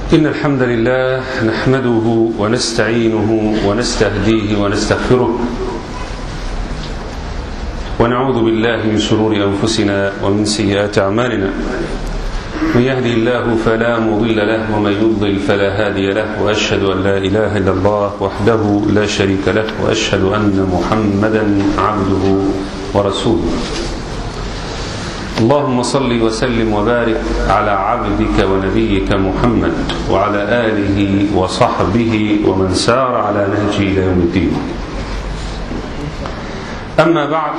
إن الحمد لله نحمده ونستعينه ونستهديه ونستغفره ونعوذ بالله من شرور أنفسنا ومن سيئات أعمالنا من يهدي الله فلا مضل له ومن يضلل فلا هادي له وأشهد أن لا إله إلا الله وحده لا شريك له وأشهد أن محمدا عبده ورسوله اللهم صل وسلم وبارك على عبدك ونبيك محمد وعلى آله وصحبه ومن سار على نهجه إلى يوم الدين أما بعد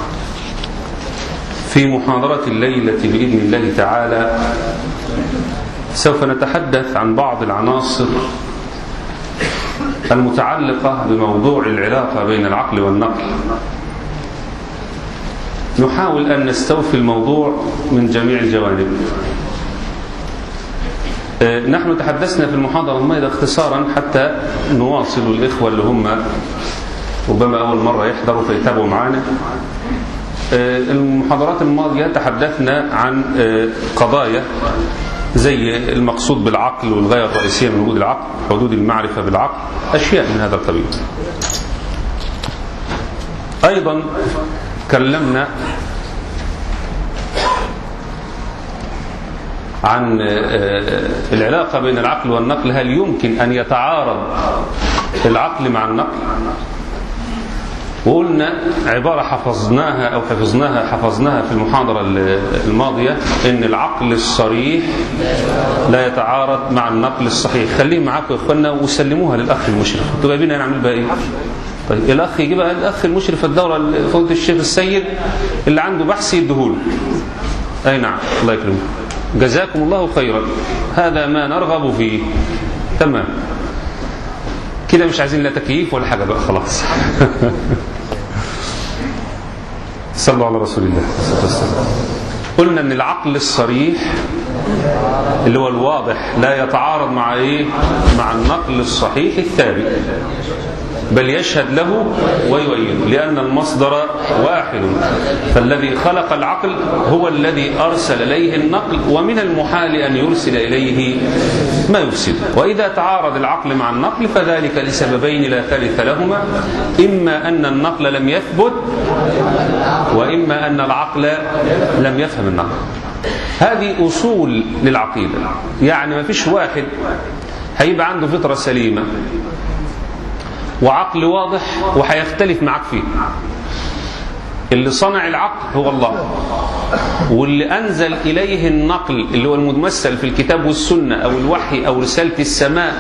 في محاضرة الليلة بإذن الله تعالى سوف نتحدث عن بعض العناصر المتعلقة بموضوع العلاقة بين العقل والنقل نحاول أن نستوفي الموضوع من جميع الجوانب نحن تحدثنا في المحاضرة الماضية اختصارا حتى نواصل الإخوة اللي هم ربما أول مرة يحضروا فيتابعوا معنا المحاضرات الماضية تحدثنا عن قضايا زي المقصود بالعقل والغاية الرئيسية من وجود العقل حدود المعرفة بالعقل أشياء من هذا القبيل أيضا تكلمنا عن العلاقة بين العقل والنقل هل يمكن أن يتعارض العقل مع النقل وقلنا عبارة حفظناها أو حفظناها حفظناها في المحاضرة الماضية إن العقل الصريح لا يتعارض مع النقل الصحيح خليه معاكم يا إخوانا وسلموها للأخ المشرف انتوا جايبينها نعمل بها إيه طيب الأخ يجيبها الأخ المشرف الدورة فضيلة الشيخ السيد اللي عنده بحث يديهوله أي نعم الله يكرمك جزاكم الله خيرا هذا ما نرغب فيه تمام كده مش عايزين لا تكييف ولا حاجة بقى خلاص صلوا على رسول الله صلى الله عليه وسلم قلنا ان العقل الصريح اللي هو الواضح لا يتعارض مع ايه مع النقل الصحيح الثابت بل يشهد له ويؤيده لأن المصدر واحد فالذي خلق العقل هو الذي أرسل إليه النقل ومن المحال أن يرسل إليه ما يفسد وإذا تعارض العقل مع النقل فذلك لسببين لا ثالث لهما إما أن النقل لم يثبت وإما أن العقل لم يفهم النقل هذه أصول للعقيدة يعني ما فيش واحد هيبقى عنده فطرة سليمة وعقل واضح وهيختلف معاك فيه اللي صنع العقل هو الله واللي أنزل إليه النقل اللي هو المتمثل في الكتاب والسنة أو الوحي أو رسالة السماء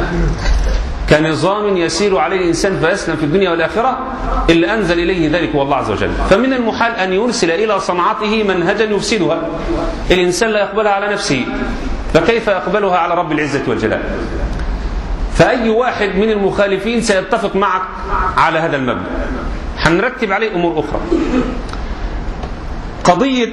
كنظام يسير عليه الإنسان فيسلم في الدنيا والآخرة اللي أنزل إليه ذلك هو الله عز وجل فمن المحال أن يرسل إلى صنعته منهجا يفسدها الإنسان لا يقبلها على نفسه فكيف يقبلها على رب العزة والجلال فأي واحد من المخالفين سيتفق معك على هذا المبدأ هنرتب عليه أمور أخرى قضية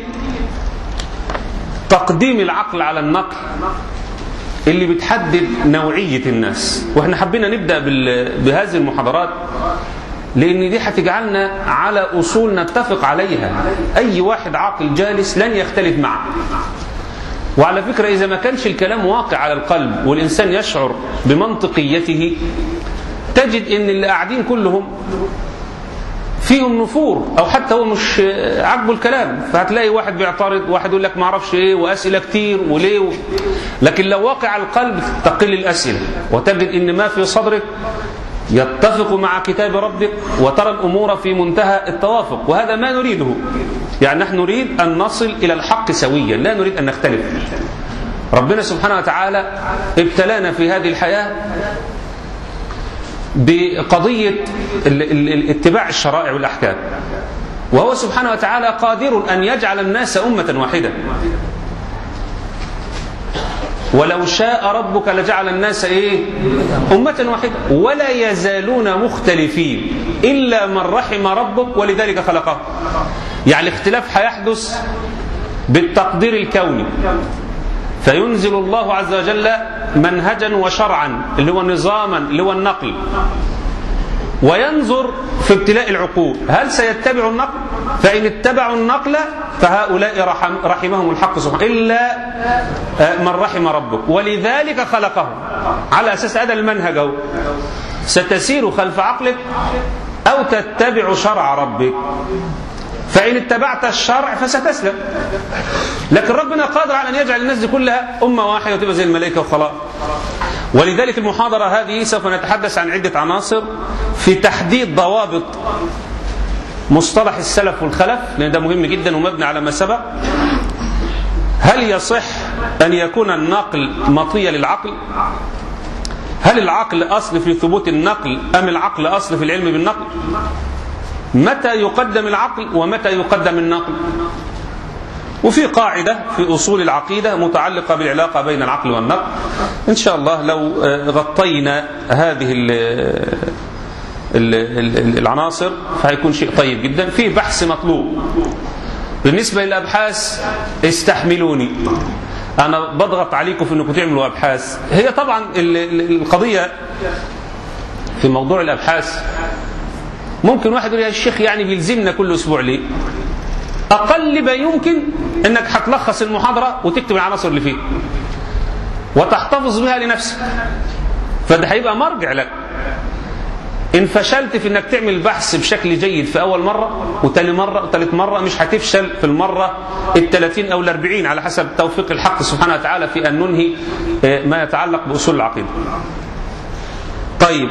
تقديم العقل على النقل اللي بتحدد نوعية الناس واحنا حبينا نبدأ بهذه المحاضرات لأن دي هتجعلنا على أصول نتفق عليها أي واحد عاقل جالس لن يختلف معه وعلى فكرة إذا ما كانش الكلام واقع على القلب والإنسان يشعر بمنطقيته تجد إن اللي قاعدين كلهم فيهم نفور أو حتى هو مش عاجبه الكلام فهتلاقي واحد بيعترض واحد يقول لك ما اعرفش إيه وأسئلة كتير وليه و... لكن لو واقع على القلب تقل الأسئلة وتجد إن ما في صدرك يتفق مع كتاب ربك وترى الأمور في منتهى التوافق وهذا ما نريده يعني نحن نريد أن نصل إلى الحق سويا لا نريد أن نختلف ربنا سبحانه وتعالى ابتلانا في هذه الحياة بقضية اتباع الشرائع والأحكام وهو سبحانه وتعالى قادر أن يجعل الناس أمة واحدة ولو شاء ربك لجعل الناس ايه أمة واحدة ولا يزالون مختلفين إلا من رحم ربك ولذلك خلقه يعني الاختلاف هيحدث بالتقدير الكوني فينزل الله عز وجل منهجا وشرعا اللي هو نظاما اللي هو النقل وينظر في ابتلاء العقول هل سيتبع النقل فإن اتبعوا النقل فهؤلاء رحم رحمهم الحق سبحانه إلا من رحم ربك ولذلك خلقهم على أساس هذا المنهج أهو. ستسير خلف عقلك أو تتبع شرع ربك فإن اتبعت الشرع فستسلم لكن ربنا قادر على أن يجعل الناس دي كلها أمة واحدة وتبقى زي الملائكة وخلاص ولذلك المحاضرة هذه سوف نتحدث عن عدة عناصر في تحديد ضوابط مصطلح السلف والخلف لأن ده مهم جدا ومبني على ما سبق هل يصح أن يكون النقل مطية للعقل هل العقل أصل في ثبوت النقل أم العقل أصل في العلم بالنقل متى يقدم العقل ومتى يقدم النقل وفي قاعدة في أصول العقيدة متعلقة بالعلاقة بين العقل والنقل إن شاء الله لو غطينا هذه ال ال ال العناصر فهيكون شيء طيب جدا في بحث مطلوب بالنسبة للأبحاث استحملوني أنا بضغط عليكم في أنكم تعملوا أبحاث هي طبعا القضية في موضوع الأبحاث ممكن واحد يقول يا الشيخ يعني بيلزمنا كل أسبوع ليه أقل ما يمكن أنك هتلخص المحاضرة وتكتب العناصر اللي فيها وتحتفظ بها لنفسك فده هيبقى مرجع لك إن فشلت في أنك تعمل بحث بشكل جيد في أول مرة وتاني مرة وتالت مرة مش هتفشل في المرة الثلاثين أو الأربعين على حسب توفيق الحق سبحانه وتعالى في أن ننهي ما يتعلق بأصول العقيدة طيب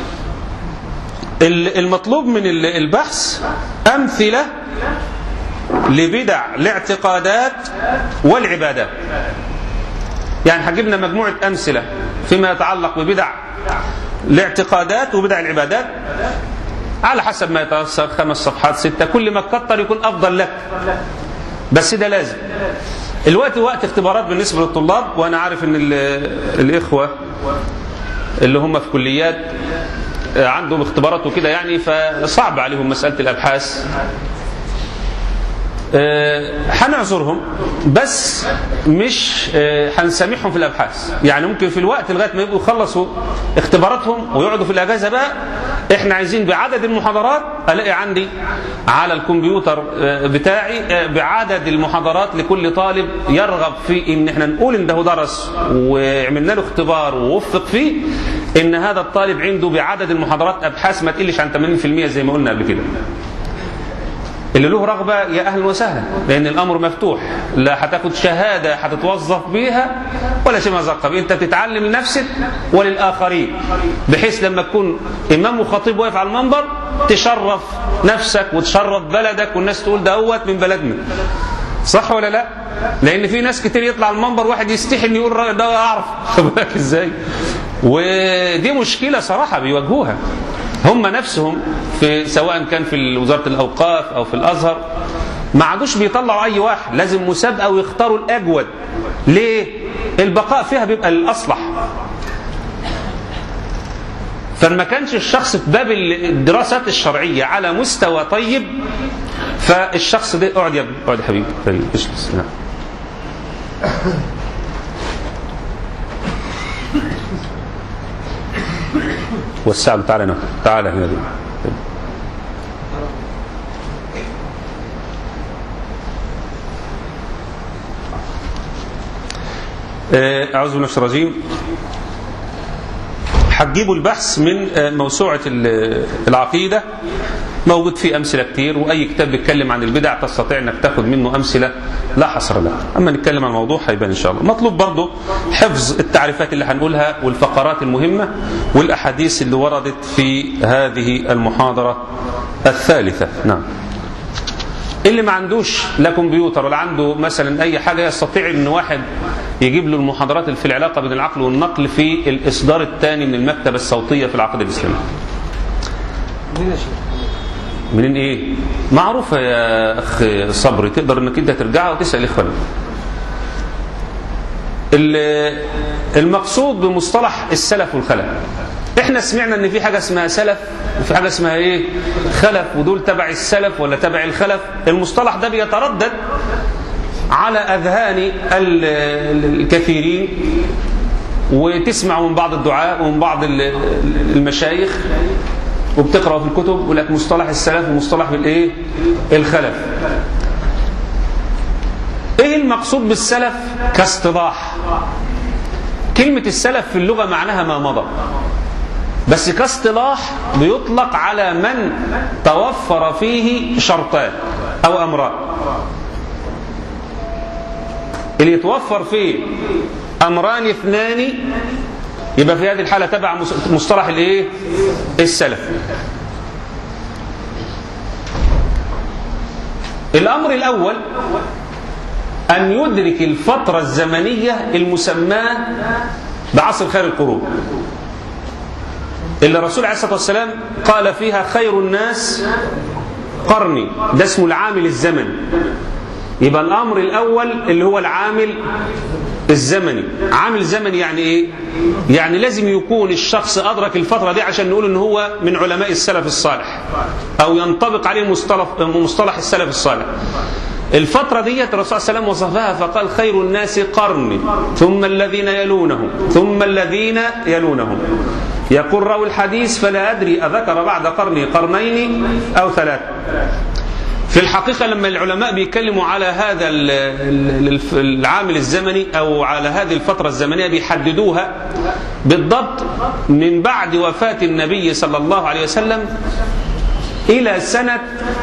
المطلوب من البحث أمثلة لبدع الاعتقادات والعبادات يعني هجيبنا مجموعة أمثلة فيما يتعلق ببدع الاعتقادات وبدع العبادات على حسب ما يتيسر خمس صفحات ستة كل ما تكتر يكون أفضل لك بس ده لازم الوقت وقت اختبارات بالنسبة للطلاب وأنا عارف أن الإخوة اللي هم في كليات عندهم اختبارات وكده يعني فصعب عليهم مسألة الأبحاث هنعذرهم بس مش هنسامحهم في الابحاث يعني ممكن في الوقت لغايه ما يبقوا يخلصوا اختباراتهم ويقعدوا في الاجازه بقى احنا عايزين بعدد المحاضرات الاقي عندي على الكمبيوتر بتاعي بعدد المحاضرات لكل طالب يرغب في ان احنا نقول ان ده درس وعملنا له اختبار ووفق فيه ان هذا الطالب عنده بعدد المحاضرات ابحاث ما تقلش عن 80% زي ما قلنا قبل كده اللي له رغبة يا أهلا وسهلا لأن الأمر مفتوح لا هتاخد شهادة هتتوظف بيها ولا شيء مثقف أنت بتتعلم لنفسك وللآخرين بحيث لما تكون إمام وخطيب واقف على المنبر تشرف نفسك وتشرف بلدك والناس تقول ده هوت من بلدنا صح ولا لا لأن في ناس كتير يطلع المنبر واحد يستحي إن يقول ده أعرف خد بالك إزاي ودي مشكلة صراحة بيواجهوها هم نفسهم في سواء كان في وزارة الأوقاف أو في الأزهر ما عادوش بيطلعوا أي واحد لازم مسابقة ويختاروا الأجود ليه؟ البقاء فيها بيبقى الأصلح فما كانش الشخص في باب الدراسات الشرعية على مستوى طيب فالشخص ده اقعد يا ابني اقعد يا حبيبي طيب اجلس نعم وسع له تعالى هنا تعالى هنا دي. أعوذ بالله من الشيطان الرجيم هتجيبوا البحث من موسوعة العقيدة موجود فيه أمثلة كتير وأي كتاب بيتكلم عن البدع تستطيع أنك تاخد منه أمثلة لا حصر لها أما نتكلم عن الموضوع هيبان إن شاء الله مطلوب برضه حفظ التعريفات اللي هنقولها والفقرات المهمة والأحاديث اللي وردت في هذه المحاضرة الثالثة نعم اللي ما عندوش لا كمبيوتر ولا عنده مثلا اي حاجه يستطيع ان واحد يجيب له المحاضرات اللي في العلاقه بين العقل والنقل في الاصدار الثاني من المكتبه الصوتيه في العقيده الاسلاميه. منين ايه؟ معروفه يا اخ صبري تقدر انك انت ترجعها وتسال اخوانك. المقصود بمصطلح السلف والخلف. احنا سمعنا ان في حاجه اسمها سلف وفي حاجه اسمها ايه خلف ودول تبع السلف ولا تبع الخلف المصطلح ده بيتردد على اذهان الكثيرين وتسمع من بعض الدعاء ومن بعض المشايخ وبتقرأ في الكتب يقول لك مصطلح السلف ومصطلح الايه الخلف ايه المقصود بالسلف كاصطلاح كلمة السلف في اللغة معناها ما مضى بس كاصطلاح بيطلق على من توفر فيه شرطان او امران اللي يتوفر فيه امران اثنان يبقى في هذه الحاله تبع مصطلح الايه السلف الامر الاول ان يدرك الفتره الزمنيه المسماه بعصر خير القرون اللي الرسول عليه الصلاه والسلام قال فيها خير الناس قرني ده اسمه العامل الزمني يبقى الامر الاول اللي هو العامل الزمني عامل زمني يعني ايه يعني لازم يكون الشخص ادرك الفتره دي عشان نقول ان هو من علماء السلف الصالح او ينطبق عليه مصطلح مصطلح السلف الصالح الفترة دي الرسول صلى الله عليه وسلم وصفها فقال خير الناس قرني ثم الذين يلونهم ثم الذين يلونهم يقول راوي الحديث فلا أدري أذكر بعد قرني قرنين أو ثلاثة في الحقيقة لما العلماء بيتكلموا على هذا العامل الزمني أو على هذه الفترة الزمنية بيحددوها بالضبط من بعد وفاة النبي صلى الله عليه وسلم إلى سنة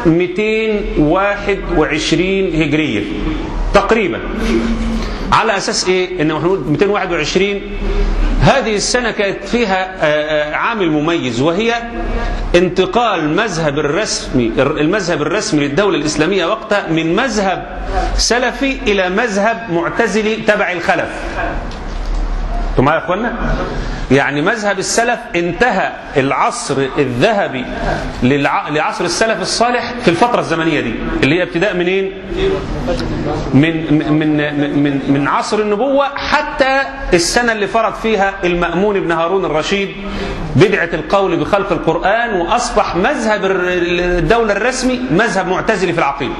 221 هجرية تقريبا على أساس إيه؟ إن 221 هذه السنة كانت فيها عامل مميز وهي انتقال مذهب الرسمي المذهب الرسمي للدولة الإسلامية وقتها من مذهب سلفي إلى مذهب معتزلي تبع الخلف انتوا معايا يا اخوانا؟ يعني مذهب السلف انتهى العصر الذهبي للع... لعصر السلف الصالح في الفترة الزمنية دي اللي هي ابتداء منين؟ من من من من عصر النبوة حتى السنة اللي فرض فيها المأمون بن هارون الرشيد بدعة القول بخلق القرآن وأصبح مذهب الدولة الرسمي مذهب معتزلي في العقيدة.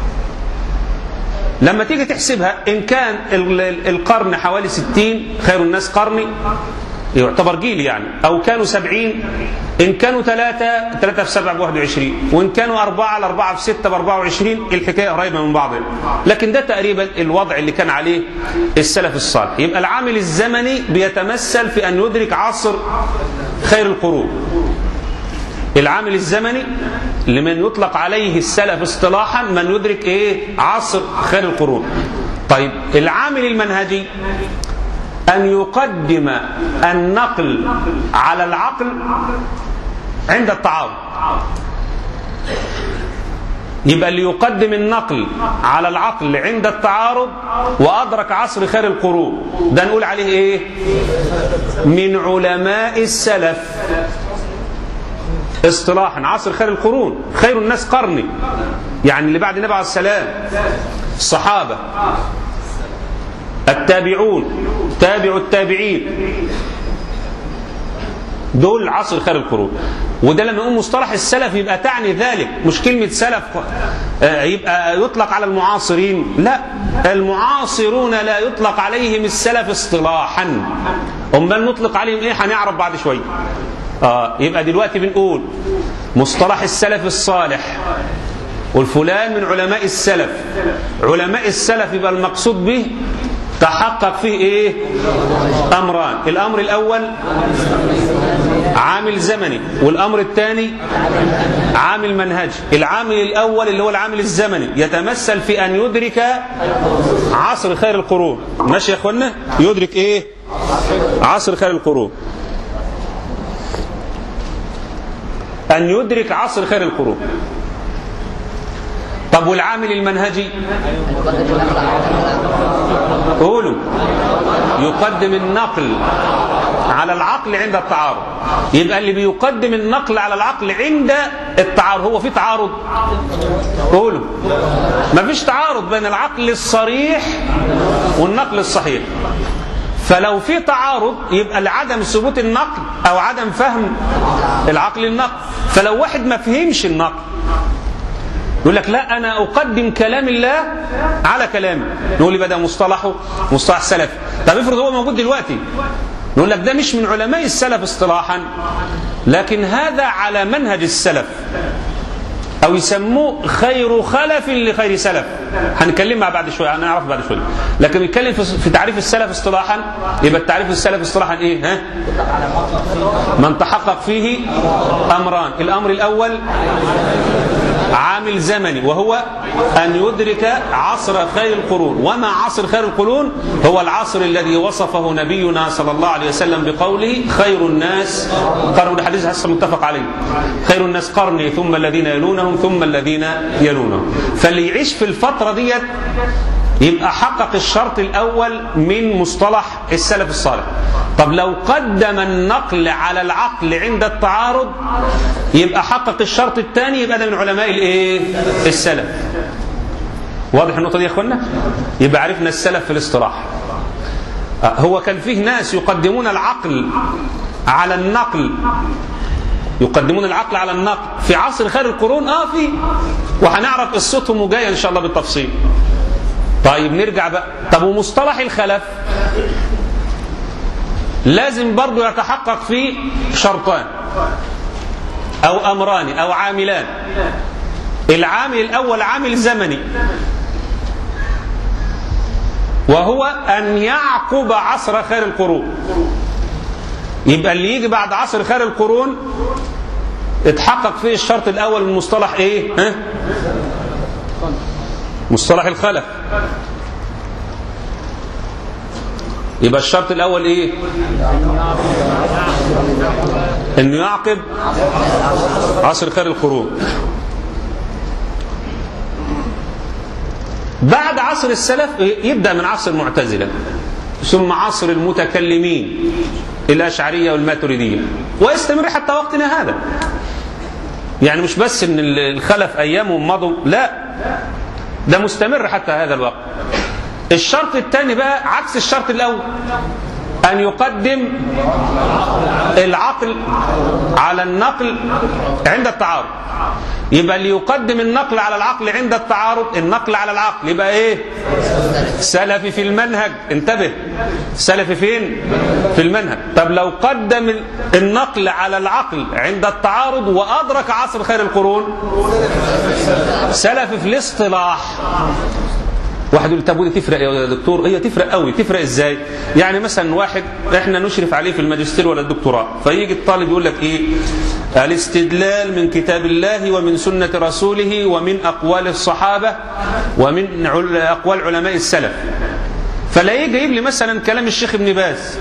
لما تيجي تحسبها إن كان القرن حوالي ستين خير الناس قرني يعتبر جيل يعني أو كانوا سبعين إن كانوا ثلاثة ثلاثة في سبعة بواحد وعشرين وإن كانوا أربعة الأربعة في ستة بأربعة وعشرين الحكاية قريبة من بعضها لكن ده تقريبا الوضع اللي كان عليه السلف الصالح يبقى العامل الزمني بيتمثل في أن يدرك عصر خير القرون العامل الزمني لمن يطلق عليه السلف اصطلاحا من يدرك ايه عصر خير القرون طيب العامل المنهجي ان يقدم النقل على العقل عند التعارض يبقى اللي يقدم النقل على العقل عند التعارض وادرك عصر خير القرون ده نقول عليه ايه من علماء السلف اصطلاحا عصر خير القرون خير الناس قرني يعني اللي بعد النبي عليه السلام الصحابة التابعون تابع التابعين دول عصر خير القرون وده لما نقول مصطلح السلف يبقى تعني ذلك مش كلمة سلف يبقى يطلق على المعاصرين لا المعاصرون لا يطلق عليهم السلف اصطلاحا امال نطلق عليهم ايه هنعرف بعد شويه آه يبقى دلوقتي بنقول مصطلح السلف الصالح والفلان من علماء السلف علماء السلف يبقى المقصود به تحقق فيه ايه امران الامر الاول عامل زمني والامر الثاني عامل منهجي العامل الاول اللي هو العامل الزمني يتمثل في ان يدرك عصر خير القرون ماشي يا اخوانا يدرك ايه عصر خير القرون أن يدرك عصر خير القرون طب والعامل المنهجي قولوا يقدم النقل على العقل عند التعارض يبقى اللي بيقدم النقل على العقل عند التعارض هو في تعارض قولوا ما فيش تعارض بين العقل الصريح والنقل الصحيح فلو في تعارض يبقى لعدم ثبوت النقل او عدم فهم العقل النقل فلو واحد ما فهمش النقل يقول لك لا انا اقدم كلام الله على كلامي نقول يبقى ده مصطلحه مصطلح سلفي طب افرض هو موجود دلوقتي نقول لك ده مش من علماء السلف اصطلاحا لكن هذا على منهج السلف او يسموه خير خلف لخير سلف هنتكلمها بعد شويه هنعرف بعد شويه لكن نتكلم في تعريف السلف اصطلاحا يبقى التعريف السلف اصطلاحا ايه ها من تحقق فيه امران الامر الاول عامل زمني وهو أن يدرك عصر خير القرون وما عصر خير القرون هو العصر الذي وصفه نبينا صلى الله عليه وسلم بقوله خير الناس قرن الحديث هسه متفق عليه خير الناس قرني ثم الذين يلونهم ثم الذين يلونهم فاللي يعيش في الفترة ديت يبقى حقق الشرط الأول من مصطلح السلف الصالح طب لو قدم النقل على العقل عند التعارض يبقى حقق الشرط الثاني يبقى ده من علماء الايه السلف واضح النقطة دي يا اخوانا يبقى عرفنا السلف في الاصطلاح هو كان فيه ناس يقدمون العقل على النقل يقدمون العقل على النقل في عصر خير القرون اه في وهنعرف قصتهم وجايه ان شاء الله بالتفصيل طيب نرجع بقى طب ومصطلح الخلف لازم برضه يتحقق فيه شرطان او امران او عاملان العامل الاول عامل زمني وهو ان يعقب عصر خير القرون يبقى اللي يجي بعد عصر خير القرون اتحقق فيه الشرط الاول من مصطلح ايه ها؟ مصطلح الخلف يبقى الشرط الاول ايه انه يعقب عصر خير القرون بعد عصر السلف يبدا من عصر المعتزله ثم عصر المتكلمين الاشعريه والماتريديه ويستمر حتى وقتنا هذا يعني مش بس ان الخلف ايامهم مضوا لا ده مستمر حتى هذا الوقت الشرط الثاني بقى عكس الشرط الاول ان يقدم العقل على النقل عند التعارض يبقى اللي يقدم النقل على العقل عند التعارض النقل على العقل يبقى ايه سلفي في المنهج انتبه سلفي فين في المنهج طب لو قدم النقل على العقل عند التعارض وادرك عصر خير القرون سلفي في الاصطلاح واحد يقول طب ودي تفرق يا دكتور هي تفرق قوي تفرق ازاي يعني مثلا واحد احنا نشرف عليه في الماجستير ولا الدكتوراه فيجي الطالب يقول لك ايه الاستدلال من كتاب الله ومن سنة رسوله ومن أقوال الصحابة ومن أقوال علماء السلف فلا يجي يجيب لي مثلا كلام الشيخ ابن باز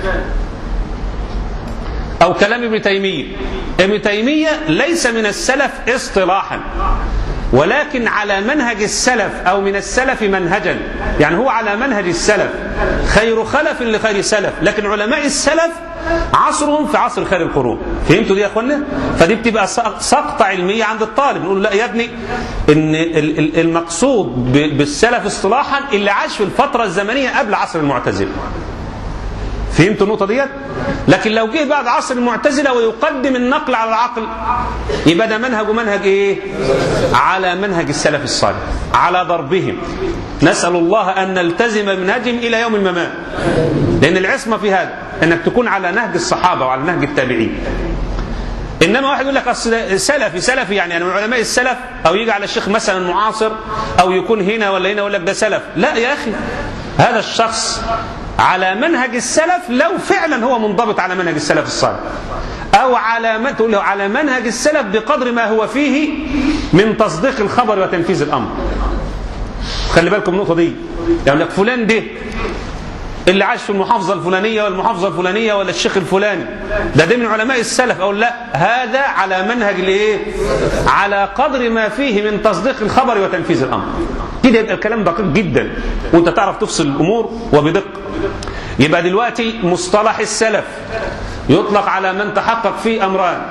أو كلام ابن تيمية ابن تيمية ليس من السلف اصطلاحا ولكن على منهج السلف أو من السلف منهجا يعني هو على منهج السلف خير خلف لخير سلف لكن علماء السلف عصرهم في عصر خير القرون فهمتوا دي يا اخوانا فدي بتبقى سقطة علمية عند الطالب نقول لا يا ابني ان المقصود بالسلف اصطلاحا اللي عاش في الفترة الزمنية قبل عصر المعتزلة فهمتوا النقطة ديت؟ لكن لو جه بعد عصر المعتزلة ويقدم النقل على العقل يبقى ده منهج منهج ايه؟ على منهج السلف الصالح على ضربهم نسأل الله أن نلتزم بمنهجهم إلى يوم الممات لأن العصمة في هذا أنك تكون على نهج الصحابة وعلى نهج التابعين انما واحد يقول لك اصل سلفي سلفي يعني انا من علماء السلف او يجي على الشيخ مثلا معاصر او يكون هنا ولا هنا يقول لك ده سلف لا يا اخي هذا الشخص على منهج السلف لو فعلا هو منضبط على منهج السلف الصالح او على تقول له على منهج السلف بقدر ما هو فيه من تصديق الخبر وتنفيذ الامر خلي بالكم النقطه دي يعني لك فلان ده اللي عاش في المحافظة الفلانية والمحافظة الفلانية ولا الشيخ الفلاني ده ده من علماء السلف أو لا هذا على منهج الايه على قدر ما فيه من تصديق الخبر وتنفيذ الأمر كده يبقى الكلام دقيق جدا وانت تعرف تفصل الأمور وبدقة يبقى دلوقتي مصطلح السلف يطلق على من تحقق فيه أمران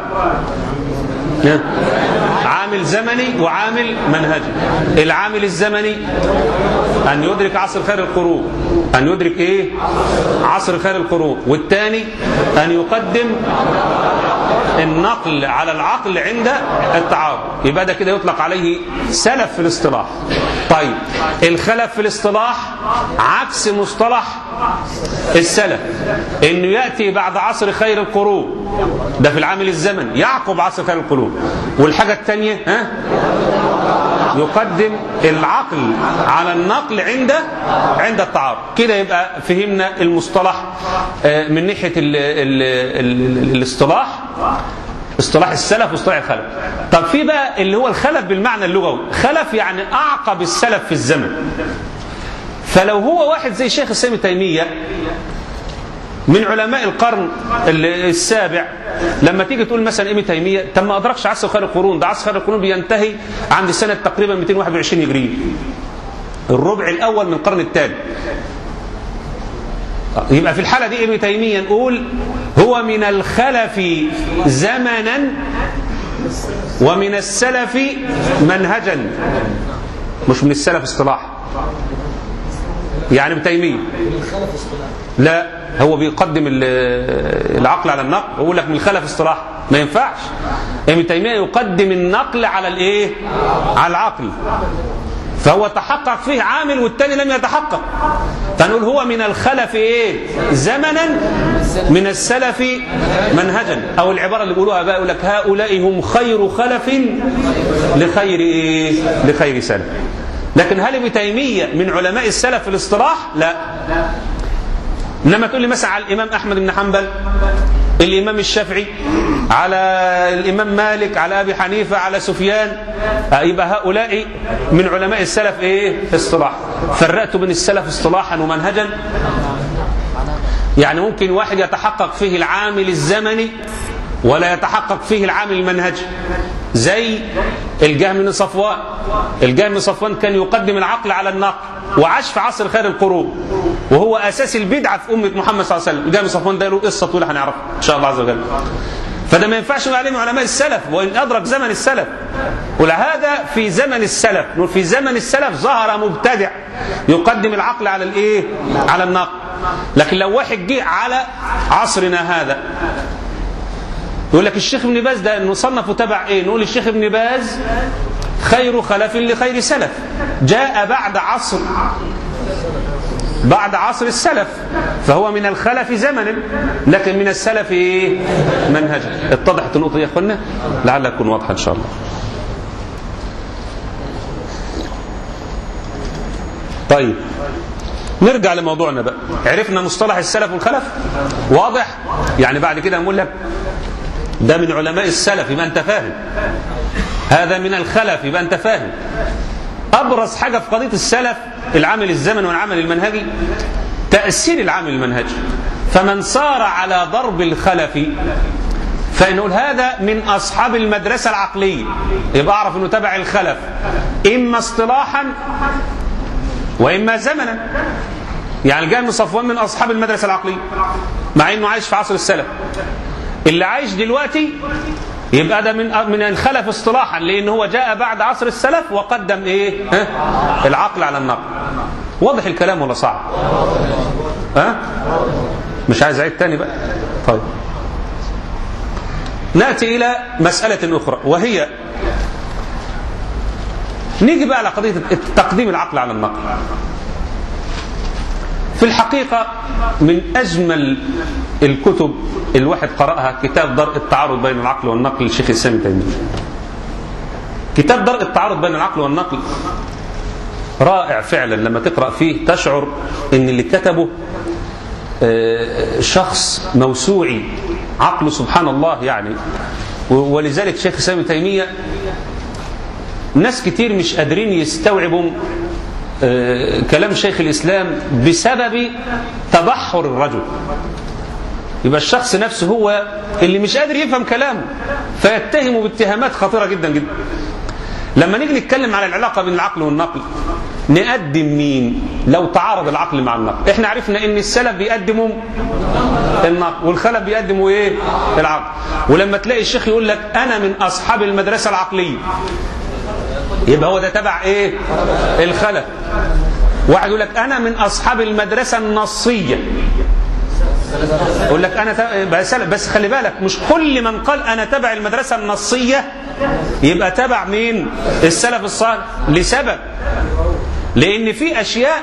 عامل زمني وعامل منهجي العامل الزمني أن يدرك عصر خير القرون أن يدرك إيه عصر خير القرون والثاني أن يقدم النقل على العقل عند التعارض يبقى ده كده يطلق عليه سلف في الاصطلاح طيب الخلف في الاصطلاح عكس مصطلح السلف انه ياتي بعد عصر خير القرون ده في العامل الزمني يعقب عصر خير القرون والحاجه الثانيه ها يقدم العقل على النقل عند عند التعارض كده يبقى فهمنا المصطلح آه، من ناحيه ال ال ال الاصطلاح اصطلاح السلف واصطلاح الخلف طب في بقى اللي هو الخلف بالمعنى اللغوي خلف يعني اعقب السلف في الزمن فلو هو واحد زي شيخ الاسلام ابن تيميه من علماء القرن السابع لما تيجي تقول مثلا ابن تيميه طب ما ادركش عصر خير القرون ده عصر خير القرون بينتهي عند سنه تقريبا 221 هجريه الربع الاول من القرن الثاني يبقى في الحاله دي ابن تيميه نقول هو من الخلف زمنا ومن السلف منهجا مش من السلف اصطلاح يعني ابن تيميه لا هو بيقدم ال- العقل على النقل ويقول لك من الخلف اصطلاح ما ينفعش ابن تيميه يقدم النقل على الايه على العقل فهو تحقق فيه عامل والتاني لم يتحقق فنقول هو من الخلف ايه زمنا من السلف منهجا او العباره اللي بيقولوها بقى يقول لك هؤلاء هم خير خلف لخير ايه لخير سلف لكن هل ابن تيميه من علماء السلف في الاصطلاح لا انما تقول لي مثلا على الامام احمد بن حنبل الامام الشافعي على الامام مالك على ابي حنيفه على سفيان آه، يبقى هؤلاء من علماء السلف ايه اصطلاح فرقت بين السلف اصطلاحا ومنهجا يعني ممكن واحد يتحقق فيه العامل الزمني ولا يتحقق فيه العامل المنهجي زي الجهم بن صفوان الجهم بن صفوان كان يقدم العقل على النقل وعاش في عصر خير القرون وهو اساس البدعه في امه محمد صلى الله عليه وسلم الجهم بن صفوان ده له قصه طويله هنعرفها ان شاء الله عز وجل فده ما ينفعش نقول عليه من علماء السلف وان ادرك زمن السلف ولهذا في زمن السلف نقول في زمن السلف ظهر مبتدع يقدم العقل على الايه على النقل لكن لو واحد جه على عصرنا هذا يقول لك الشيخ ابن باز ده نصنف تبع ايه نقول الشيخ ابن باز خير خلف لخير سلف جاء بعد عصر بعد عصر السلف فهو من الخلف زمنا لكن من السلف ايه منهجا اتضحت النقطه دي يا اخوانا لعلها تكون واضحه ان شاء الله طيب نرجع لموضوعنا بقى عرفنا مصطلح السلف والخلف واضح يعني بعد كده نقول لك ده من علماء السلف يبقى انت فاهم هذا من الخلف يبقى انت فاهم ابرز حاجه في قضيه السلف العمل الزمني والعمل المنهجي تاثير العمل المنهجي فمن صار على ضرب الخلف فنقول هذا من اصحاب المدرسه العقليه يبقى اعرف انه تبع الخلف اما اصطلاحا واما زمنا يعني جاي من صفوان من اصحاب المدرسه العقليه مع انه عايش في عصر السلف اللي عايش دلوقتي يبقى ده من من الخلف اصطلاحا لان هو جاء بعد عصر السلف وقدم ايه؟ ها؟ العقل على النقل. واضح الكلام ولا صعب؟ ها؟ مش عايز اعيد تاني بقى؟ طيب. ناتي الى مساله اخرى وهي نيجي بقى على قضيه تقديم العقل على النقل. في الحقيقة من أجمل الكتب الواحد قرأها كتاب درء التعارض بين العقل والنقل للشيخ الإسلام ابن تيمية. كتاب درء التعارض بين العقل والنقل رائع فعلا لما تقرأ فيه تشعر إن اللي كتبه آه، شخص موسوعي عقله سبحان الله يعني ولذلك شيخ الإسلام ابن تيمية ناس كتير مش قادرين يستوعبوا آه، كلام شيخ الإسلام بسبب تبحر الرجل يبقى الشخص نفسه هو اللي مش قادر يفهم كلامه فيتهمه باتهامات خطيرة جدا جدا لما نيجي نتكلم على العلاقة بين العقل والنقل نقدم مين لو تعارض العقل مع النقل احنا عرفنا ان السلف بيقدموا النقل والخلف بيقدموا ايه العقل ولما تلاقي الشيخ يقول لك انا من اصحاب المدرسة العقلية يبقى هو ده تبع ايه الخلف واحد يقول لك انا من اصحاب المدرسه النصيه يقول لك انا ت- بس, بس خلي بالك مش كل من قال انا تبع المدرسه النصيه يبقى تبع مين السلف الصالح لسبب لان في اشياء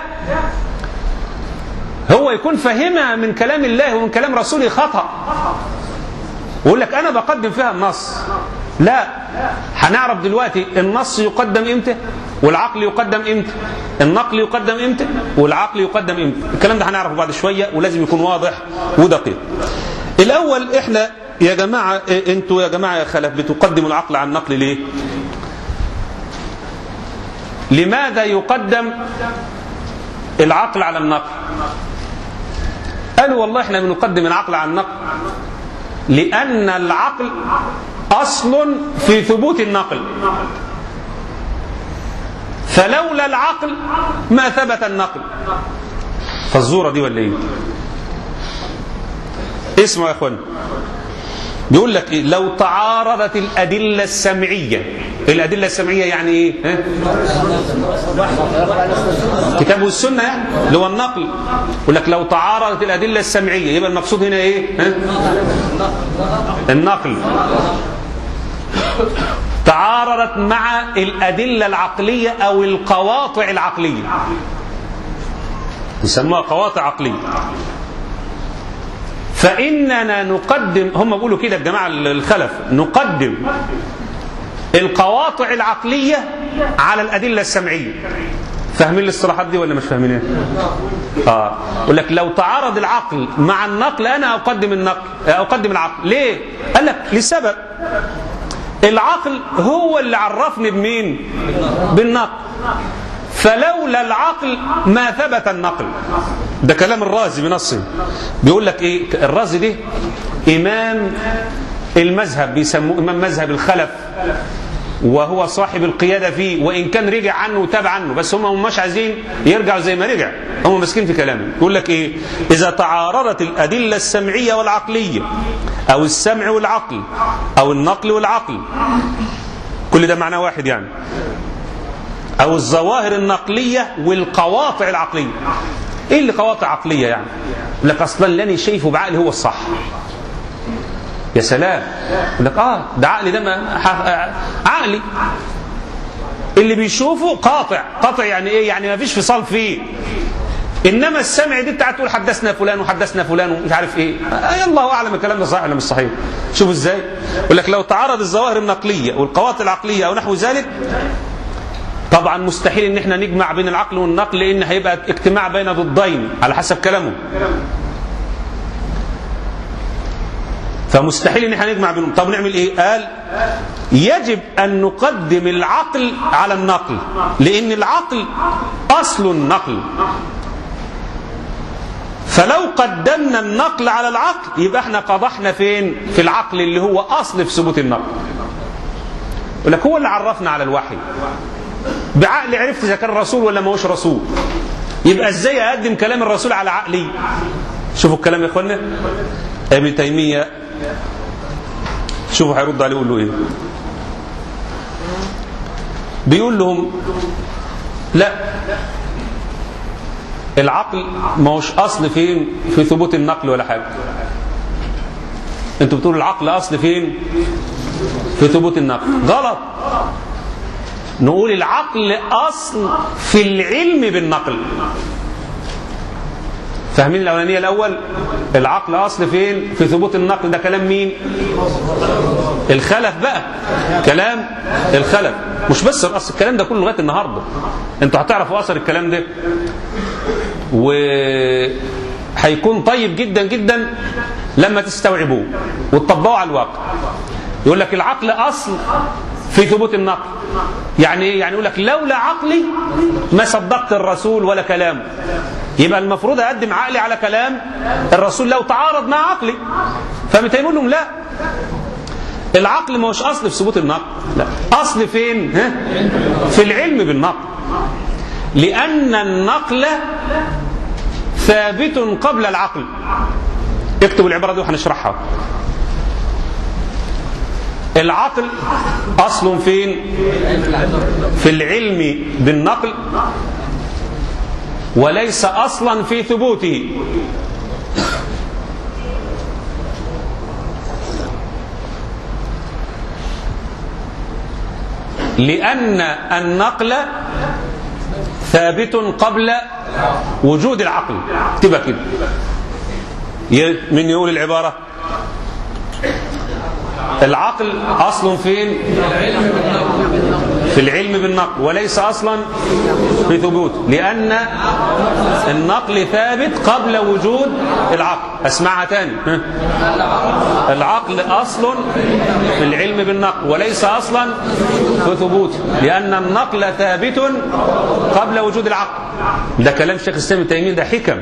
هو يكون فاهمها من كلام الله ومن كلام رسوله خطأ ويقول لك انا بقدم فيها النص لا هنعرف دلوقتي النص يقدم امتى والعقل يقدم امتى النقل يقدم امتى والعقل يقدم امتى الكلام ده هنعرفه بعد شويه ولازم يكون واضح ودقيق الاول احنا يا جماعه إيه، انتوا يا جماعه يا خلف بتقدموا العقل عن النقل ليه لماذا يقدم العقل على النقل قالوا والله احنا بنقدم العقل على النقل لأن العقل أصل في ثبوت النقل فلولا العقل ما ثبت النقل فالزورة دي ولا ايه اسمعوا يا اخوان بيقول لك ايه لو تعارضت الأدلة السمعية الأدلة السمعية يعني ايه ها؟ كتاب والسنة يعني اللي هو النقل يقول لك لو تعارضت الأدلة السمعية يبقى المقصود هنا ايه ها؟ النقل تعارضت مع الأدلة العقلية أو القواطع العقلية يسموها قواطع عقلية فإننا نقدم هم بيقولوا كده الجماعة الخلف نقدم القواطع العقلية على الأدلة السمعية فاهمين الاصطلاحات دي ولا مش فاهمينها؟ اه يقول لك لو تعارض العقل مع النقل انا اقدم النقل اقدم العقل ليه؟ قال لك لسبب العقل هو اللي عرفني بمين؟ بالنقل فلولا العقل ما ثبت النقل ده كلام الرازي بنصه بيقول لك ايه الرازي ده امام المذهب بيسموه امام مذهب الخلف وهو صاحب القيادة فيه وإن كان رجع عنه وتاب عنه بس هم مش عايزين يرجعوا زي ما رجع هم ماسكين في كلامه يقول لك إيه إذا تعارضت الأدلة السمعية والعقلية أو السمع والعقل أو النقل والعقل كل ده معناه واحد يعني أو الظواهر النقلية والقواطع العقلية إيه اللي قواطع عقلية يعني يقول لك أصلا اللي أنا شايفه بعقلي هو الصح يا سلام يقول لك اه ده عقلي ده ما ح- عقلي اللي بيشوفه قاطع قاطع يعني ايه يعني ما فيش فصال فيه انما السمع دي بتاعت تقول حدثنا فلان وحدثنا فلان ومش عارف ايه آه الله اعلم الكلام ده صحيح ولا مش صحيح شوفوا ازاي يقول لك لو تعارض الظواهر النقليه والقواطع العقليه او نحو ذلك طبعا مستحيل ان احنا نجمع بين العقل والنقل لان هيبقى اجتماع بين ضدين على حسب كلامه فمستحيل ان احنا نجمع بينهم طب نعمل ايه قال يجب ان نقدم العقل على النقل لان العقل اصل النقل فلو قدمنا النقل على العقل يبقى احنا قضحنا فين في العقل اللي هو اصل في ثبوت النقل يقول لك هو اللي عرفنا على الوحي بعقل عرفت اذا كان رسول ولا ما هوش رسول يبقى ازاي اقدم كلام الرسول على عقلي شوفوا الكلام يا اخوانا ابن تيميه شوفوا هيرد عليه يقول له ايه بيقول لهم لا العقل ما هوش اصل فين في ثبوت النقل ولا حاجه انتوا بتقولوا العقل اصل فين في ثبوت النقل غلط نقول العقل اصل في العلم بالنقل فاهمين الاولانيه الاول العقل اصل فين في ثبوت النقل ده كلام مين الخلف بقى كلام الخلف مش بس الاصل الكلام ده كله لغايه النهارده انتوا هتعرفوا اثر الكلام ده و هيكون طيب جدا جدا لما تستوعبوه وتطبقوه على الواقع يقول لك العقل اصل في ثبوت النقل يعني ايه يعني يقول لك لولا عقلي ما صدقت الرسول ولا كلامه يبقى المفروض اقدم عقلي على كلام الرسول لو تعارض مع عقلي فبتقول لهم لا العقل ما هوش اصل في ثبوت النقل لا اصل فين ها؟ في العلم بالنقل لان النقل ثابت قبل العقل اكتبوا العباره دي وهنشرحها العقل اصل فين في العلم بالنقل وليس اصلا في ثبوته لأن النقل ثابت قبل وجود العقل تبقى كده من يقول العبارة العقل أصل فين في العلم بالنقل وليس أصلا في ثبوت لأن النقل ثابت قبل وجود العقل أسمعها تاني العقل أصل في العلم بالنقل وليس أصلا في ثبوته لأن النقل ثابت قبل وجود العقل ده كلام شيخ الإسلام ابن تيمية ده حكم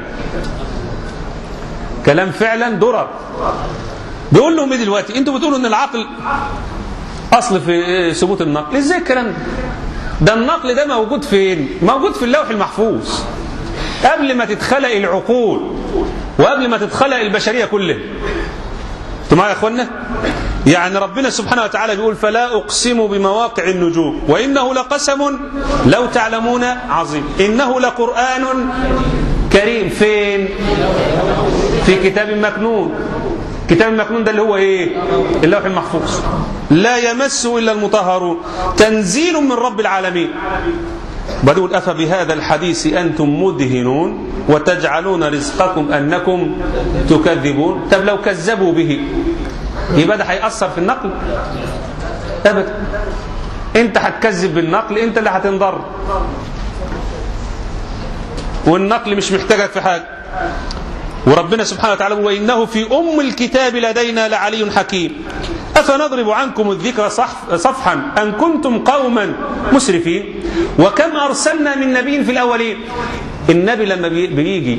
كلام فعلا درر بيقول لهم ايه دلوقتي انتوا بتقولوا ان العقل اصل في ثبوت النقل ازاي الكلام ده ده النقل ده موجود فين موجود في اللوح المحفوظ قبل ما تتخلق العقول وقبل ما تتخلق البشريه كلها انتوا معايا يا اخوانا يعني ربنا سبحانه وتعالى بيقول فلا اقسم بمواقع النجوم وانه لقسم لو تعلمون عظيم انه لقران كريم فين في كتاب مكنون كتاب المكنون ده اللي هو ايه اللوح المحفوظ لا يمسه الا المطهرون تنزيل من رب العالمين بدول أفبهذا الحديث أنتم مدهنون وتجعلون رزقكم أنكم تكذبون طب لو كذبوا به يبقى ده هيأثر في النقل أبدا أنت هتكذب بالنقل أنت اللي هتنضر والنقل مش محتاجك في حاجة وربنا سبحانه وتعالى وإنه في أم الكتاب لدينا لعلي حكيم أفنضرب عنكم الذكر صح صفحا أن كنتم قوما مسرفين وكم أرسلنا من نبي في الأولين النبي لما بيجي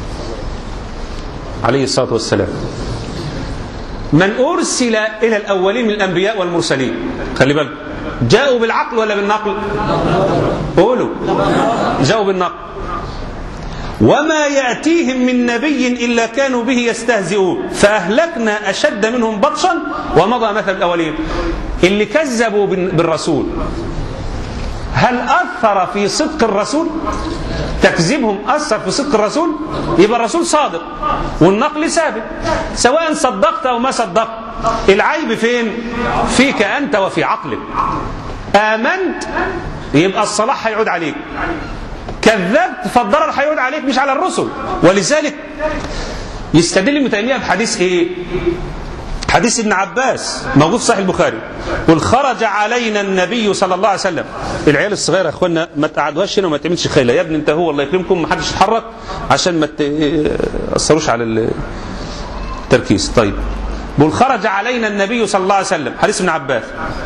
عليه الصلاة والسلام من أرسل إلى الأولين من الأنبياء والمرسلين خلي بالك جاءوا بالعقل ولا بالنقل قولوا جاءوا بالنقل وما يأتيهم من نبي إلا كانوا به يستهزئون فأهلكنا أشد منهم بطشا ومضى مثل الأولين اللي كذبوا بالرسول هل أثر في صدق الرسول تكذيبهم أثر في صدق الرسول يبقى الرسول صادق والنقل ثابت سواء صدقت أو ما صدقت العيب فين فيك أنت وفي عقلك آمنت يبقى الصلاح هيعود عليك كذبت فالضرر هيعود عليك مش على الرسل ولذلك يستدل ابن تيميه بحديث ايه؟ حديث ابن عباس موجود في صحيح البخاري قل خرج علينا النبي صلى الله عليه وسلم العيال الصغيره يا اخوانا ما تقعدوهاش هنا وما تعملش خيله يا ابني انت هو الله يكرمكم ما حدش يتحرك عشان ما تاثروش على التركيز طيب قل خرج علينا النبي صلى الله عليه وسلم حديث ابن عباس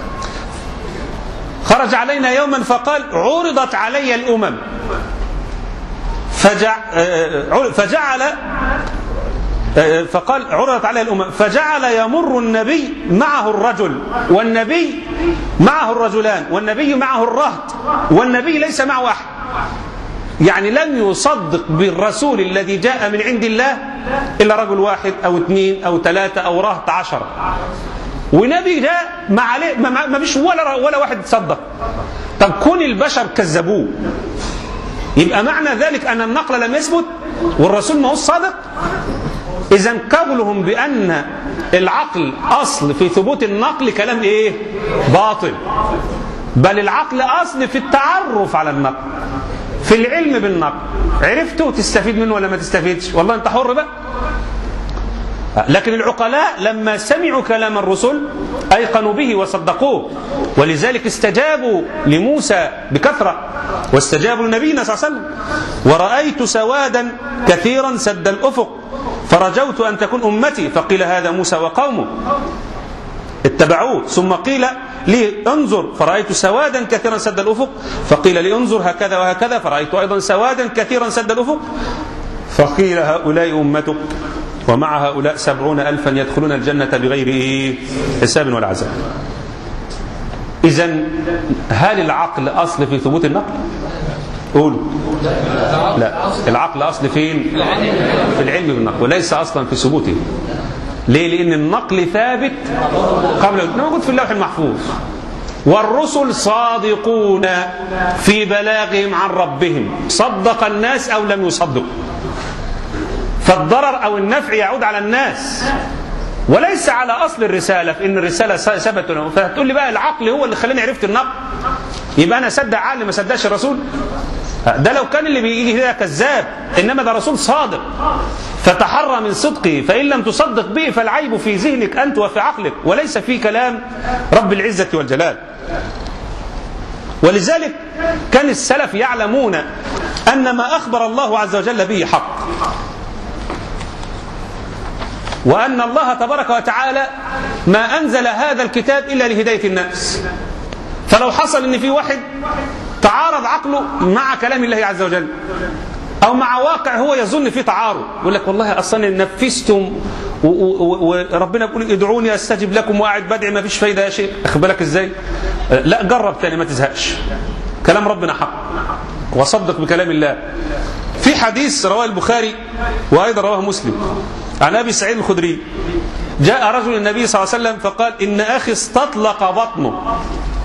خرج علينا يوما فقال عرضت علي الامم فجع فجعل فقال عرضت علي الأمم فجعل يمر النبي معه الرجل والنبي معه الرجلان والنبي معه الرهط والنبي ليس معه أحد يعني لم يصدق بالرسول الذي جاء من عند الله إلا رجل واحد أو اثنين أو ثلاثة أو رهط عشرة ونبي جاء ما عليه ما فيش ولا ولا واحد صدق طب كون البشر كذبوه يبقى معنى ذلك أن النقل لم يثبت والرسول ما هو الصادق إذا قولهم بأن العقل أصل في ثبوت النقل كلام إيه؟ باطل بل العقل أصل في التعرف على النقل في العلم بالنقل عرفته تستفيد منه ولا ما تستفيدش والله أنت حر بقى لكن العقلاء لما سمعوا كلام الرسل أيقنوا به وصدقوه ولذلك استجابوا لموسى بكثرة واستجابوا لنبينا صلى الله عليه وسلم ورأيت سوادا كثيرا سد الأفق فرجوت أن تكون أمتي فقيل هذا موسى وقومه اتبعوه ثم قيل لي انظر فرأيت سوادا كثيرا سد الأفق فقيل لي انظر هكذا وهكذا فرأيت أيضا سوادا كثيرا سد الأفق فقيل هؤلاء أمتك ومع هؤلاء سبعون ألفا يدخلون الجنة بغير إيه؟ حساب ولا عذاب إذا هل العقل أصل في ثبوت النقل؟ قولوا لا العقل أصل فين؟ في العلم بالنقل وليس أصلا في ثبوته ليه؟ لأن النقل ثابت قبل موجود في اللوح المحفوظ والرسل صادقون في بلاغهم عن ربهم صدق الناس أو لم يصدقوا فالضرر أو النفع يعود على الناس وليس على اصل الرساله في ان الرساله ثبت له فهتقول لي بقى العقل هو اللي خلاني عرفت النقل يبقى انا صدق عقل ما صدقش الرسول ده لو كان اللي بيجي ده كذاب انما ده رسول صادق فتحرى من صدقه فان لم تصدق به فالعيب في ذهنك انت وفي عقلك وليس في كلام رب العزه والجلال ولذلك كان السلف يعلمون ان ما اخبر الله عز وجل به حق وأن الله تبارك وتعالى ما أنزل هذا الكتاب إلا لهداية الناس فلو حصل أن في واحد تعارض عقله مع كلام الله عز وجل أو مع واقع هو يظن فيه تعارض يقول لك والله أصلا نفستم وربنا بيقول ادعوني استجب لكم وقاعد بدعي ما فيش فايده يا شيخ اخد بالك ازاي؟ لا جرب تاني ما تزهقش كلام ربنا حق وصدق بكلام الله في حديث رواه البخاري وايضا رواه مسلم عن ابي سعيد الخدري جاء رجل النبي صلى الله عليه وسلم فقال ان اخي استطلق بطنه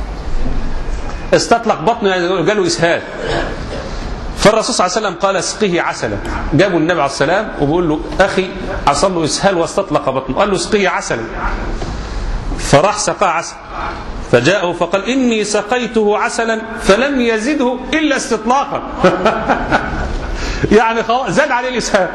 استطلق بطنه يعني قالوا اسهال فالرسول صلى الله عليه وسلم قال اسقه عسلا جابوا النبي عليه السلام وبيقول له اخي حصل له اسهال واستطلق بطنه قال له اسقه عسلا فراح سقاه عسل فجاءه فقال اني سقيته عسلا فلم يزده الا استطلاقا يعني زاد عليه الاسهال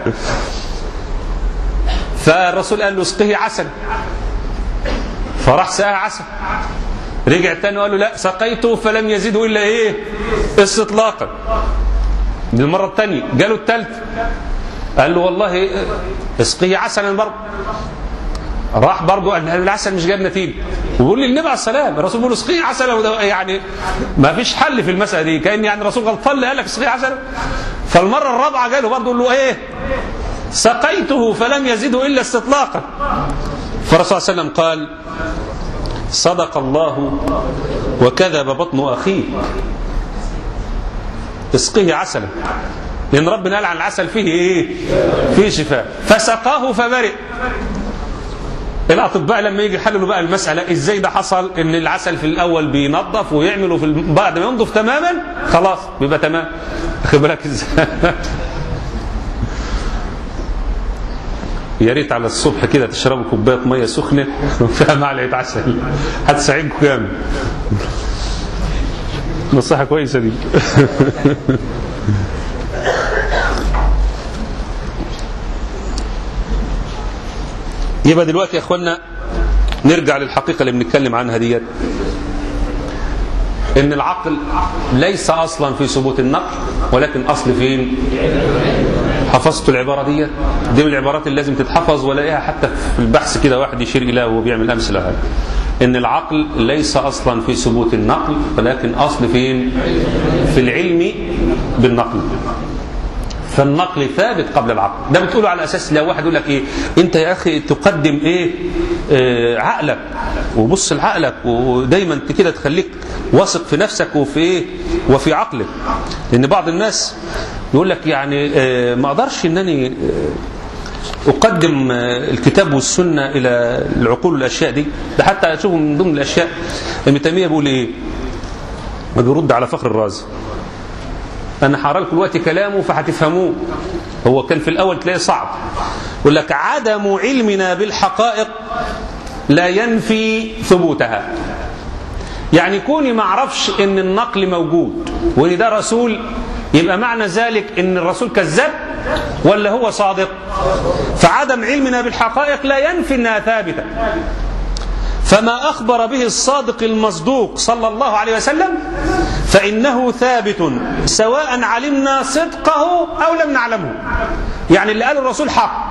فالرسول قال له اسقه عسل فراح سقاه عسل رجع تاني وقال له لا سقيته فلم يزده الا ايه استطلاقا دي المره الثانيه جاله الثالث قال له والله اسقيه عسلا برضه راح برضه قال العسل مش جاب نتيجه وبيقول لي النبي عليه السلام الرسول بيقول اسقيه عسلا يعني ما فيش حل في المساله دي كان يعني الرسول غلطان اللي قال لك اسقيه عسلا فالمره الرابعه جاله برضه يقول له ايه سقيته فلم يزده الا استطلاقا فالرسول صلى الله عليه وسلم قال صدق الله وكذب بطن اخيه اسقيه عسلا لان ربنا قال عن العسل فيه ايه فيه شفاء فسقاه فبرئ الاطباء لما يجي يحللوا بقى المساله ازاي ده حصل ان العسل في الاول بينظف ويعملوا في بعد ما ينضف تماما خلاص بيبقى تمام خد بالك ازاي يا ريت على الصبح كده تشربوا كوبايه ميه سخنه وفيها معلقه عسل هتساعدكم جامد نصيحه كويسه دي يبقى دلوقتي يا اخوانا نرجع للحقيقه اللي بنتكلم عنها ديت ان العقل ليس اصلا في ثبوت النقل ولكن اصل فين حفظت العباره ديت دي من العبارات اللي لازم تتحفظ ولاقيها حتى في البحث كده واحد يشير اليها وهو بيعمل امثله هذا ان العقل ليس اصلا في ثبوت النقل ولكن اصل فين في العلم بالنقل فالنقل ثابت قبل العقل ده بتقوله على اساس لو واحد يقول لك ايه انت يا اخي تقدم ايه آه عقلك وبص لعقلك ودايما كده تخليك واثق في نفسك وفي ايه وفي عقلك لان بعض الناس يقول لك يعني آه ما اقدرش انني آه اقدم الكتاب والسنه الى العقول والاشياء دي ده حتى اشوفه من ضمن الاشياء ابن تيميه بيقول ايه ما بيرد على فخر الرازي انا هقرا لكم دلوقتي كلامه فهتفهموه هو كان في الاول تلاقيه صعب يقول لك عدم علمنا بالحقائق لا ينفي ثبوتها يعني كوني ما اعرفش ان النقل موجود وان ده رسول يبقى معنى ذلك ان الرسول كذاب ولا هو صادق فعدم علمنا بالحقائق لا ينفي انها ثابته فما اخبر به الصادق المصدوق صلى الله عليه وسلم فانه ثابت سواء علمنا صدقه او لم نعلمه يعني اللي قاله الرسول حق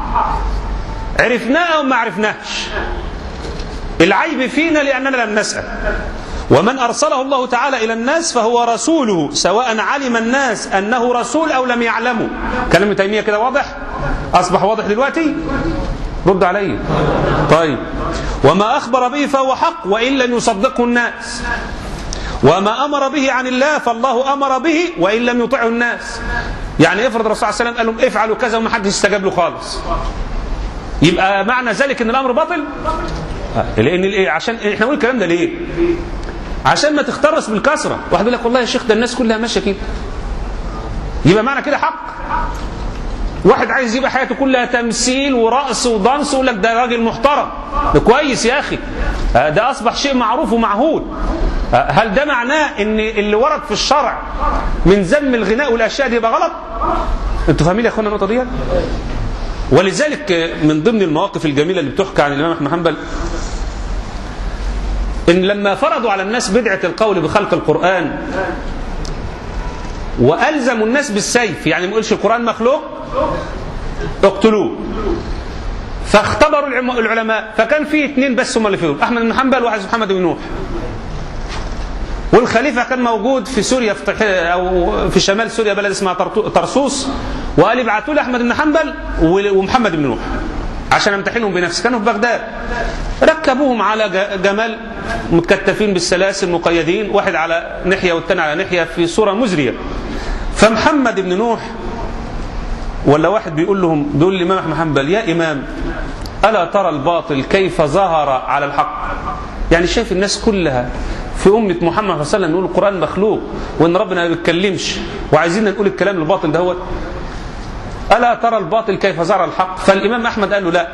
عرفناه او ما عرفناهش العيب فينا لاننا لم نسال ومن ارسله الله تعالى الى الناس فهو رسوله سواء علم الناس انه رسول او لم يعلموا كلام ابن تيميه كده واضح اصبح واضح دلوقتي رد علي طيب وما اخبر به فهو حق وان لم يصدقه الناس وما امر به عن الله فالله امر به وان لم يطعه الناس يعني افرض الرسول صلى الله عليه وسلم قال لهم افعلوا كذا وما حدش استجاب له خالص يبقى معنى ذلك ان الامر باطل لان ايه عشان احنا بنقول الكلام ده ليه عشان ما تخترس بالكثره واحد يقول لك والله يا شيخ ده الناس كلها ماشيه كده يبقى معنى كده حق واحد عايز يبقى حياته كلها تمثيل ورقص ودانس ويقول لك ده راجل محترم ده كويس يا اخي آه، ده اصبح شيء معروف ومعهود آه، هل ده معناه ان اللي ورد في الشرع من ذم الغناء والاشياء دي يبقى غلط انتوا فاهمين يا اخوانا النقطه دي ولذلك آه، من ضمن المواقف الجميله اللي بتحكى عن الامام احمد بن حنبل ان لما فرضوا على الناس بدعه القول بخلق القران والزموا الناس بالسيف يعني ما يقولش القران مخلوق اقتلوه فاختبروا العم- العلماء فكان في اثنين بس هم اللي فيهم احمد بن حنبل وواحد اسمه محمد بن نوح والخليفه كان موجود في سوريا في طح- او في شمال سوريا بلد اسمها طرطو- طرسوس وقال ابعتوا لي احمد بن حنبل و- ومحمد بن نوح عشان امتحنهم بنفسي كانوا في بغداد ركبوهم على ج- جمال متكتفين بالسلاسل مقيدين واحد على ناحيه والثاني على ناحيه في صوره مزريه فمحمد بن نوح ولا واحد بيقول لهم بيقول للامام احمد حنبل يا امام الا ترى الباطل كيف ظهر على الحق يعني شايف الناس كلها في أمة محمد صلى الله عليه وسلم نقول القرآن مخلوق وإن ربنا ما بيتكلمش وعايزين نقول الكلام الباطل دهوت ألا ترى الباطل كيف ظهر الحق فالإمام أحمد قال له لا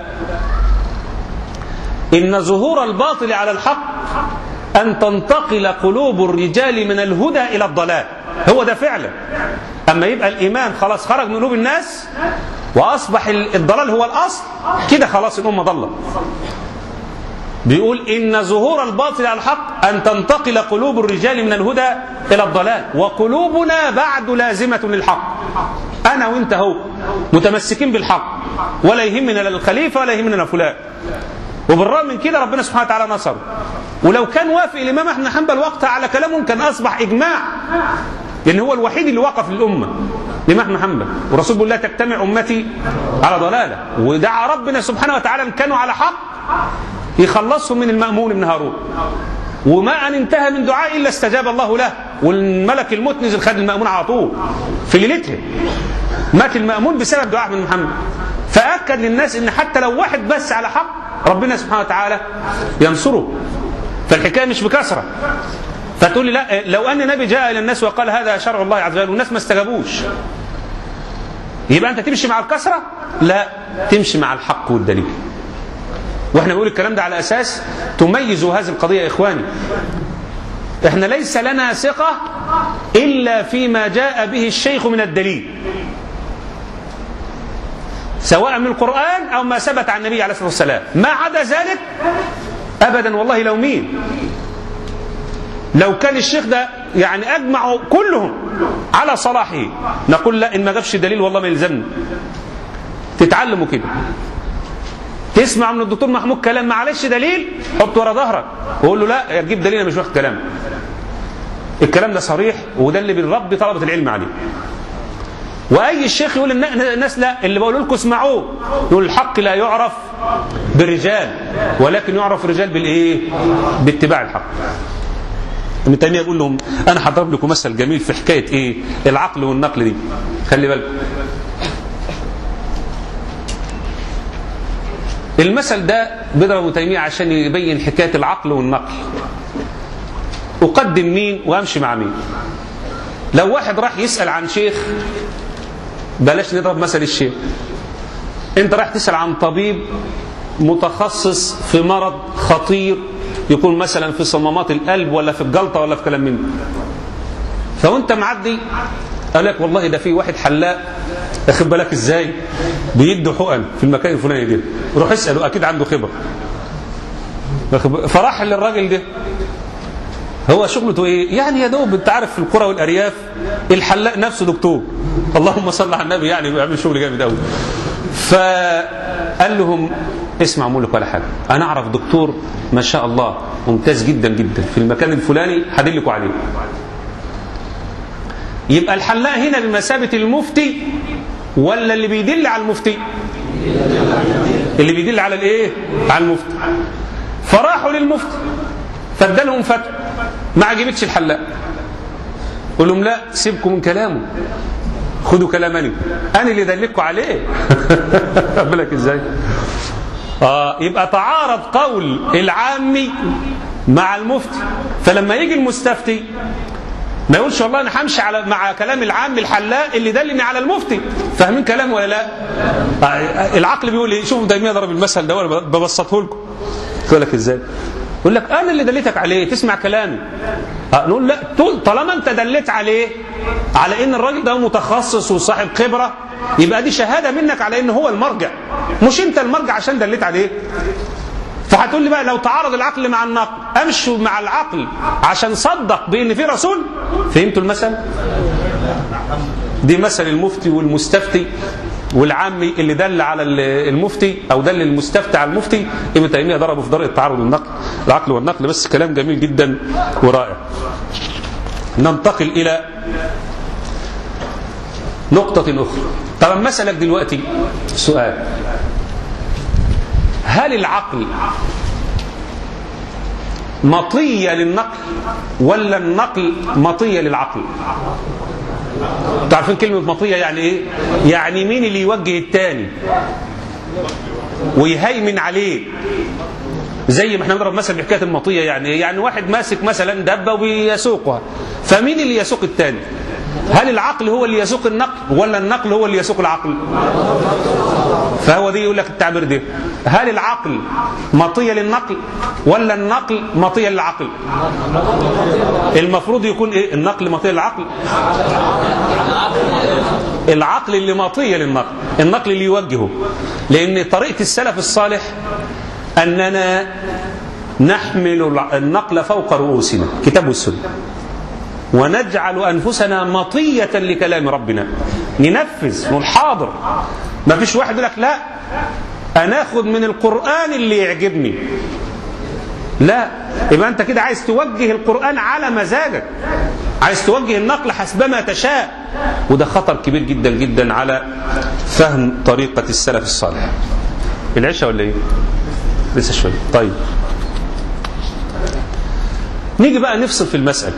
إن ظهور الباطل على الحق أن تنتقل قلوب الرجال من الهدى إلى الضلال هو ده فعلا أما يبقى الإيمان خلاص خرج من قلوب الناس وأصبح الضلال هو الأصل كده خلاص الأمة ضلت بيقول إن ظهور الباطل على الحق أن تنتقل قلوب الرجال من الهدى إلى الضلال وقلوبنا بعد لازمة للحق أنا وأنت هو متمسكين بالحق ولا يهمنا لا الخليفة ولا يهمنا فلان وبالرغم من كده ربنا سبحانه وتعالى نصره ولو كان وافق الإمام أحمد حنبل وقتها على كلامهم كان أصبح إجماع لأن هو الوحيد اللي وقف للأمة الإمام أحمد حنبل والرسول بيقول لا تجتمع أمتي على ضلالة ودعا ربنا سبحانه وتعالى إن كانوا على حق يخلصهم من المأمون بن هارون وما أن انتهى من دعاء إلا استجاب الله له والملك الموت نزل خد المأمون على طول في ليلتها مات المأمون بسبب دعاء من محمد فأكد للناس إن حتى لو واحد بس على حق ربنا سبحانه وتعالى ينصره فالحكاية مش بكثرة فتقول لي لا لو أن نبي جاء إلى الناس وقال هذا شرع الله عز وجل والناس ما استجابوش يبقى أنت تمشي مع الكثرة لا تمشي مع الحق والدليل واحنا بنقول الكلام ده على اساس تميزوا هذه القضيه يا اخواني احنا ليس لنا ثقه الا فيما جاء به الشيخ من الدليل سواء من القران او ما ثبت عن النبي عليه الصلاه والسلام ما عدا ذلك ابدا والله لو مين لو كان الشيخ ده يعني اجمعوا كلهم على صلاحه نقول لا ان ما جابش دليل والله ما يلزمنا تتعلموا كده تسمع من الدكتور محمود كلام معلش دليل حط ورا ظهرك وقول له لا تجيب دليل انا مش واخد كلام الكلام ده صريح وده اللي بنربي طلبه العلم عليه واي الشيخ يقول الناس لا اللي بقول لكم اسمعوه يقول الحق لا يعرف بالرجال ولكن يعرف الرجال بالايه باتباع الحق ابن تيميه يقول لهم انا هضرب لكم مثل جميل في حكايه ايه العقل والنقل دي خلي بالك المثل ده بيضرب ابن تيميه عشان يبين حكايه العقل والنقل اقدم مين وامشي مع مين لو واحد راح يسال عن شيخ بلاش نضرب مثل الشيخ انت راح تسال عن طبيب متخصص في مرض خطير يكون مثلا في صمامات القلب ولا في الجلطه ولا في كلام من ده فوانت معدي قال لك والله ده في واحد حلاق اخد بالك ازاي بيدوا حقن في المكان الفلاني ده روح اساله اكيد عنده خبره فراح للراجل ده هو شغلته ايه يعني يا دوب انت عارف في القرى والارياف الحلاق نفسه دكتور اللهم صل على النبي يعني بيعمل شغل جامد قوي فقال لهم اسمع اقول لك ولا حاجه انا اعرف دكتور ما شاء الله ممتاز جدا جدا في المكان الفلاني هدلكوا عليه يبقى الحلاق هنا بمثابه المفتي ولا اللي بيدل على المفتي اللي بيدل على الايه على المفتي فراحوا للمفتي فادالهم فتوى ما عجبتش الحلاق قول لهم لا سيبكم من كلامه خدوا كلامني انا اللي دلكوا عليه بالك ازاي اه يبقى تعارض قول العامي مع المفتي فلما يجي المستفتي ما يقولش والله انا همشي على مع كلام العام الحلاق اللي دلني على المفتي فاهمين كلام ولا لا آه، العقل بيقول ايه شوفوا تيميه ضرب المثل ده وانا ببسطه لكم يقول لك ازاي يقول لك انا اللي دليتك عليه تسمع كلامي آه، نقول لا طول- طالما انت دليت عليه على ان الراجل ده متخصص وصاحب خبره يبقى دي شهاده منك على ان هو المرجع مش انت المرجع عشان دليت عليه فهتقول لي بقى لو تعارض العقل مع النقل امشوا مع العقل عشان صدق بان في رسول فهمتوا المثل دي مثل المفتي والمستفتي والعامي اللي دل على المفتي او دل المستفتي على المفتي ابن تيميه ضربه في درجه تعارض النقل العقل والنقل بس كلام جميل جدا ورائع ننتقل الى نقطة أخرى طب مسألك دلوقتي سؤال هل العقل مطية للنقل ولا النقل مطية للعقل تعرفين كلمة مطية يعني ايه يعني مين اللي يوجه التاني ويهيمن عليه زي ما احنا بنضرب مثل بحكايه المطيه يعني ايه؟ يعني واحد ماسك مثلا دبه وبيسوقها فمين اللي يسوق الثاني؟ هل العقل هو اللي يسوق النقل ولا النقل هو اللي يسوق العقل؟ فهو دي يقول لك التعبير ده هل العقل مطيه للنقل ولا النقل مطيه للعقل؟ المفروض يكون ايه؟ النقل مطيه للعقل العقل اللي مطيه للنقل النقل اللي يوجهه لان طريقه السلف الصالح أننا نحمل النقل فوق رؤوسنا كتاب والسنة ونجعل أنفسنا مطية لكلام ربنا ننفذ نقول حاضر ما فيش واحد يقول لك لا أنا أخذ من القرآن اللي يعجبني لا يبقى أنت كده عايز توجه القرآن على مزاجك عايز توجه النقل حسبما تشاء وده خطر كبير جدا جدا على فهم طريقة السلف الصالح العشاء ولا ايه؟ لسه شوية طيب نيجي بقى نفصل في المسألة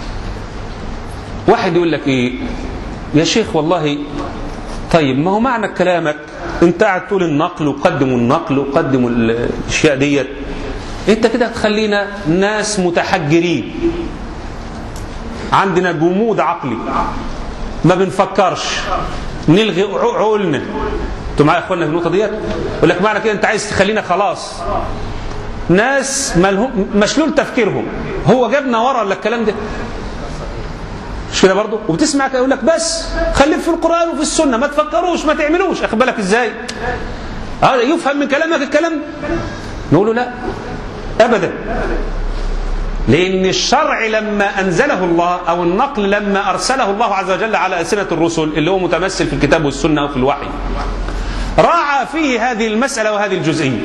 واحد يقول لك ايه يا شيخ والله طيب ما هو معنى كلامك انت قاعد تقول النقل وقدموا النقل وقدموا الاشياء ديت انت كده هتخلينا ناس متحجرين عندنا جمود عقلي ما بنفكرش نلغي عقولنا انتوا معايا يا اخوانا في النقطه ديت يقول لك معنى كده انت عايز تخلينا خلاص ناس ملهم مشلول تفكيرهم هو جابنا ورا ولا الكلام ده مش كده برضه وبتسمع كده يقول لك بس خليك في القران وفي السنه ما تفكروش ما تعملوش اخد بالك ازاي هذا يفهم من كلامك الكلام ده نقول له لا ابدا لأن الشرع لما أنزله الله أو النقل لما أرسله الله عز وجل على ألسنة الرسل اللي هو متمثل في الكتاب والسنة أو في الوحي راعى فيه هذه المسألة وهذه الجزئية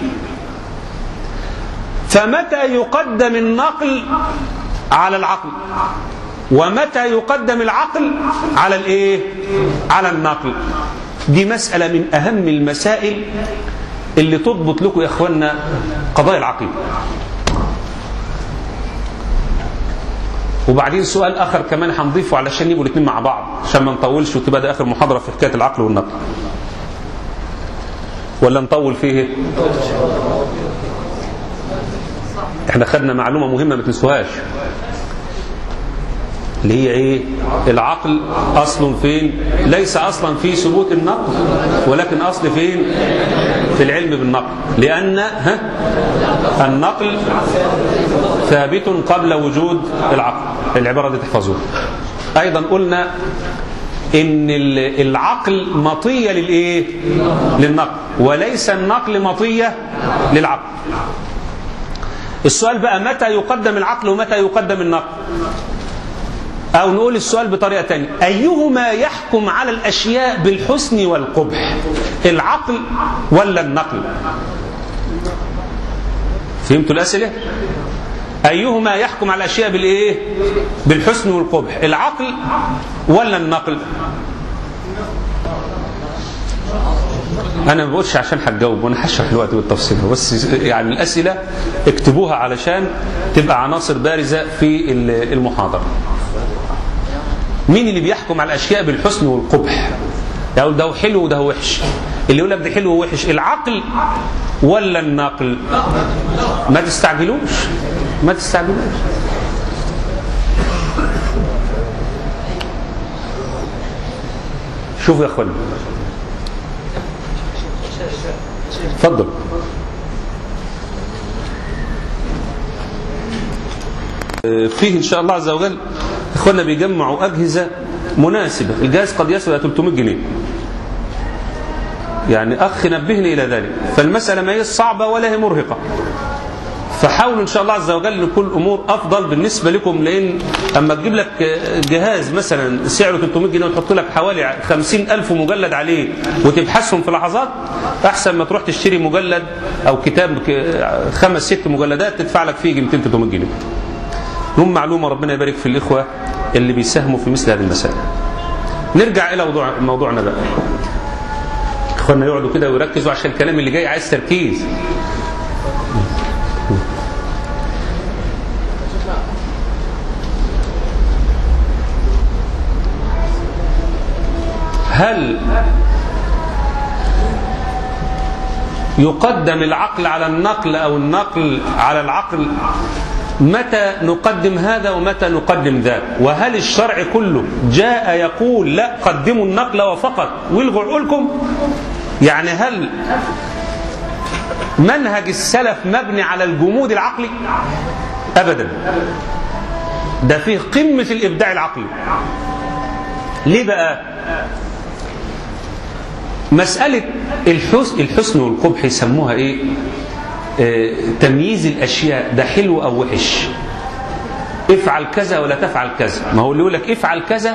فمتى يقدم النقل على العقل ومتى يقدم العقل على الايه على النقل دي مسألة من أهم المسائل اللي تضبط لكم يا إخواننا قضايا العقيدة وبعدين سؤال اخر كمان هنضيفه علشان يبقوا الاثنين مع بعض عشان ما نطولش وتبقى ده اخر محاضره في حكايه العقل والنقل ولا نطول فيه احنا خدنا معلومه مهمه ما تنسوهاش اللي هي ايه العقل اصل فين ليس اصلا في ثبوت النقل ولكن اصل فين في العلم بالنقل لان ها النقل ثابت قبل وجود العقل العباره دي تحفظوها ايضا قلنا ان العقل مطيه للايه للنقل وليس النقل مطيه للعقل السؤال بقى متى يقدم العقل ومتى يقدم النقل أو نقول السؤال بطريقة تانية أيهما يحكم على الأشياء بالحسن والقبح العقل ولا النقل فهمتوا الأسئلة أيهما يحكم على الأشياء بالإيه بالحسن والقبح العقل ولا النقل انا ما بقولش عشان هتجاوب وانا هشرح دلوقتي بالتفصيل بس يعني الاسئله اكتبوها علشان تبقى عناصر بارزه في المحاضره مين اللي بيحكم على الاشياء بالحسن والقبح يقول ده حلو وده وحش اللي يقول لك ده حلو ووحش العقل ولا النقل ما تستعجلوش ما تستعجلوش شوفوا يا اخوانا اتفضل فيه ان شاء الله عز وجل اخوانا بيجمعوا اجهزه مناسبه الجهاز قد يصل الى 300 جنيه يعني اخ نبهني الى ذلك فالمساله ما هي صعبه ولا هي مرهقه فحاولوا ان شاء الله عز وجل ان كل الامور افضل بالنسبه لكم لان اما تجيب لك جهاز مثلا سعره 300 جنيه وتحط لك حوالي 50 الف مجلد عليه وتبحثهم في لحظات احسن ما تروح تشتري مجلد او كتاب خمس ست مجلدات تدفع لك فيه 200 300 جنيه هم معلومه ربنا يبارك في الاخوه اللي بيساهموا في مثل هذه المسائل نرجع الى موضوع موضوعنا بقى اخوانا يقعدوا كده ويركزوا عشان الكلام اللي جاي عايز تركيز هل يقدم العقل على النقل او النقل على العقل متى نقدم هذا ومتى نقدم ذاك وهل الشرع كله جاء يقول لا قدموا النقل وفقط والغوا عقولكم يعني هل منهج السلف مبني على الجمود العقلي ابدا ده فيه قمه الابداع العقلي ليه بقى مسألة الحسن, الحسن والقبح يسموها ايه اه تمييز الاشياء ده حلو او وحش افعل كذا ولا تفعل كذا ما هو اللي يقول لك افعل كذا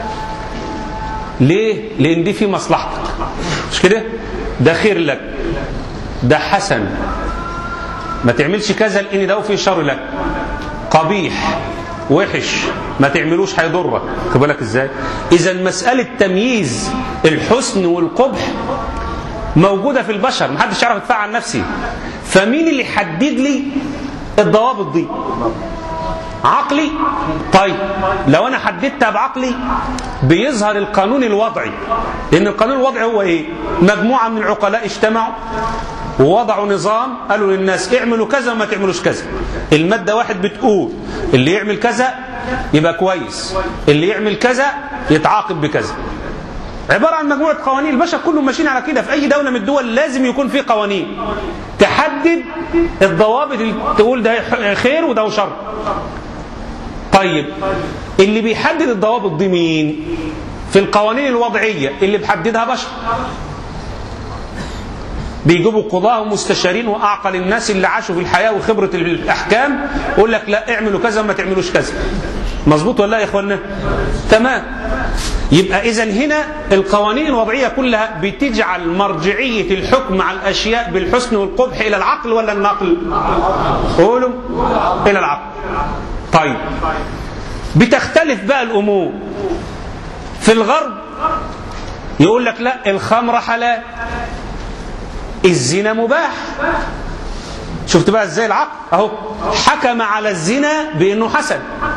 ليه لان دي في مصلحتك مش كده ده خير لك ده حسن ما تعملش كذا لان ده في شر لك قبيح وحش ما تعملوش هيضرك خد بالك ازاي اذا مساله تمييز الحسن والقبح موجوده في البشر محدش يعرف يدفع عن نفسه فمين اللي يحدد لي الضوابط دي عقلي طيب لو انا حددتها بعقلي بيظهر القانون الوضعي لان القانون الوضعي هو ايه مجموعه من العقلاء اجتمعوا ووضعوا نظام قالوا للناس اعملوا كذا وما تعملوش كذا المادة واحد بتقول اللي يعمل كذا يبقى كويس اللي يعمل كذا يتعاقب بكذا عبارة عن مجموعة قوانين البشر كلهم ماشيين على كده في أي دولة من الدول لازم يكون في قوانين تحدد الضوابط اللي تقول ده خير وده شر طيب اللي بيحدد الضوابط دي مين في القوانين الوضعية اللي بحددها بشر بيجيبوا قضاة ومستشارين واعقل الناس اللي عاشوا في الحياه وخبره الاحكام يقول لك لا اعملوا كذا ما تعملوش كذا مظبوط ولا يا اخوانا تمام يبقى اذا هنا القوانين الوضعيه كلها بتجعل مرجعيه الحكم على الاشياء بالحسن والقبح الى العقل ولا النقل قولوا الى العقل طيب بتختلف بقى الامور في الغرب يقول لك لا الخمر حلال الزنا مباح شفت بقى ازاي العقل اهو حكم على الزنا بانه حسن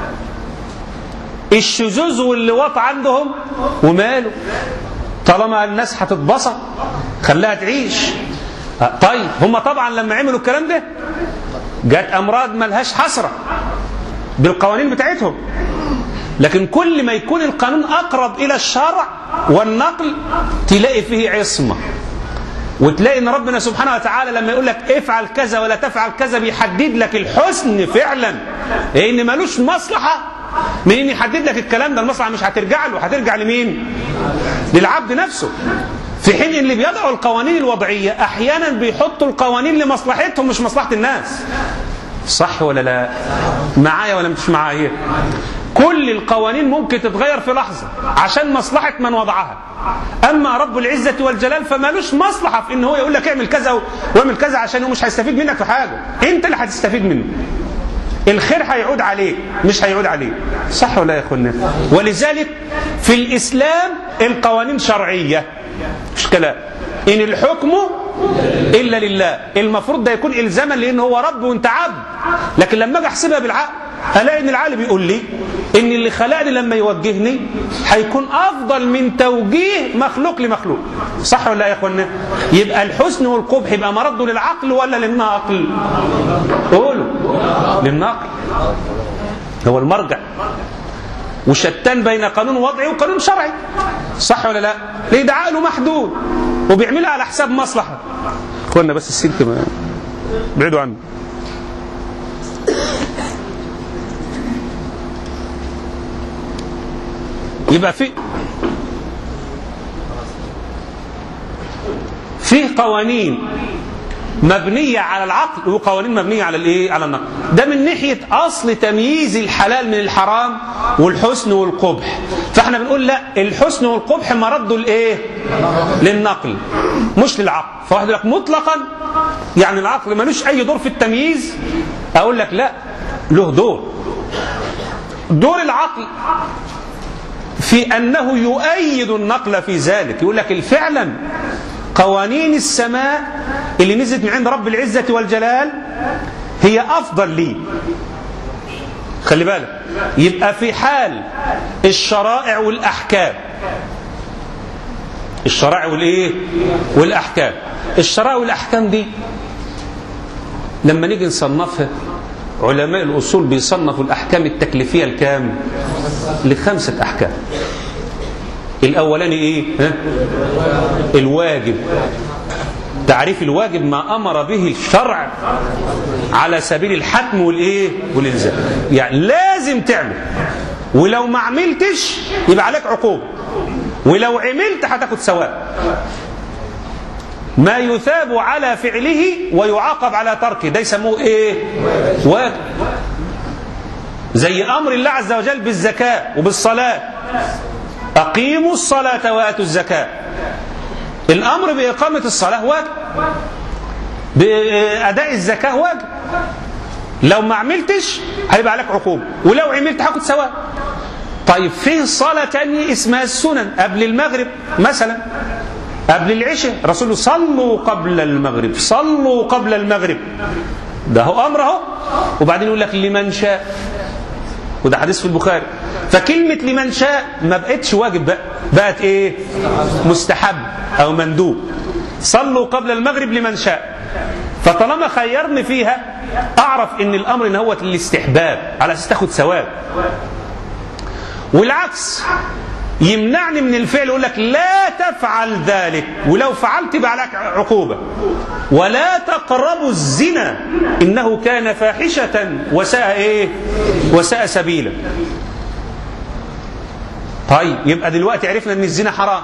الشذوذ واللواط عندهم وماله طالما الناس هتتبسط خلاها تعيش طيب هم طبعا لما عملوا الكلام ده جت امراض ملهاش حسره بالقوانين بتاعتهم لكن كل ما يكون القانون اقرب الى الشرع والنقل تلاقي فيه عصمه وتلاقي ان ربنا سبحانه وتعالى لما يقول لك افعل كذا ولا تفعل كذا بيحدد لك الحسن فعلا لان ملوش مصلحه من ان يحدد لك الكلام ده المصلحه مش هترجع له هترجع لمين للعبد نفسه في حين اللي بيضعوا القوانين الوضعيه احيانا بيحطوا القوانين لمصلحتهم مش مصلحه الناس صح ولا لا معايا ولا مش معايا كل القوانين ممكن تتغير في لحظة عشان مصلحة من وضعها أما رب العزة والجلال فمالوش مصلحة في إن هو يقول لك اعمل كذا واعمل كذا عشان هو مش هيستفيد منك في حاجة أنت اللي هتستفيد منه الخير هيعود عليك مش هيعود عليك صح ولا يا اخوانا ولذلك في الإسلام القوانين شرعية مش كلام إن الحكم إلا لله المفروض ده يكون إلزاما لأن هو رب وأنت عبد لكن لما أجي أحسبها بالعقل الاقي ان العالم بيقول لي ان اللي خلقني لما يوجهني هيكون افضل من توجيه مخلوق لمخلوق صح ولا يا اخوانا يبقى الحسن والقبح يبقى مرده للعقل ولا للنقل قولوا للنقل هو المرجع وشتان بين قانون وضعي وقانون شرعي صح ولا لا ليه ده عقله محدود وبيعملها على حساب مصلحة اخوانا بس السلك ما بعيدوا عنه يبقى في فيه قوانين مبنية على العقل وقوانين مبنية على الايه على النقل ده من ناحية اصل تمييز الحلال من الحرام والحسن والقبح فاحنا بنقول لا الحسن والقبح مرده لايه للنقل مش للعقل فواحد يقول لك مطلقا يعني العقل ملوش اي دور في التمييز اقول لك لا له دور دور العقل في انه يؤيد النقل في ذلك يقول لك فعلا قوانين السماء اللي نزلت من عند رب العزة والجلال هي أفضل لي خلي بالك يبقى في حال الشرائع والأحكام الشرائع والإيه والأحكام الشرائع والأحكام دي لما نيجي نصنفها علماء الأصول بيصنفوا الأحكام التكليفية الكام لخمسة أحكام الأولاني إيه ها؟ الواجب تعريف الواجب ما أمر به الشرع على سبيل الحتم والإيه والإلزام يعني لازم تعمل ولو ما عملتش يبقى عليك عقوبة ولو عملت هتاخد ثواب ما يثاب على فعله ويعاقب على تركه ده يسموه ايه واجب زي امر الله عز وجل بالزكاه وبالصلاه اقيموا الصلاه واتوا الزكاه الامر باقامه الصلاه واجب باداء الزكاه واجب لو ما عملتش هيبقى عليك عقوبه ولو عملت هاخد ثواب طيب فيه صلاه تانية اسمها السنن قبل المغرب مثلا قبل العشاء رسول صلوا قبل المغرب صلوا قبل المغرب ده هو امر اهو وبعدين يقول لك لمن شاء وده حديث في البخاري فكلمة لمن شاء ما بقتش واجب بقى بقت ايه مستحب او مندوب صلوا قبل المغرب لمن شاء فطالما خيرني فيها اعرف ان الامر ان هو الاستحباب على اساس تاخد ثواب والعكس يمنعني من الفعل يقول لك لا تفعل ذلك ولو فعلت يبقى عليك عقوبة ولا تقربوا الزنا إنه كان فاحشة وساء إيه وساء سبيلا طيب يبقى دلوقتي عرفنا ان الزنا حرام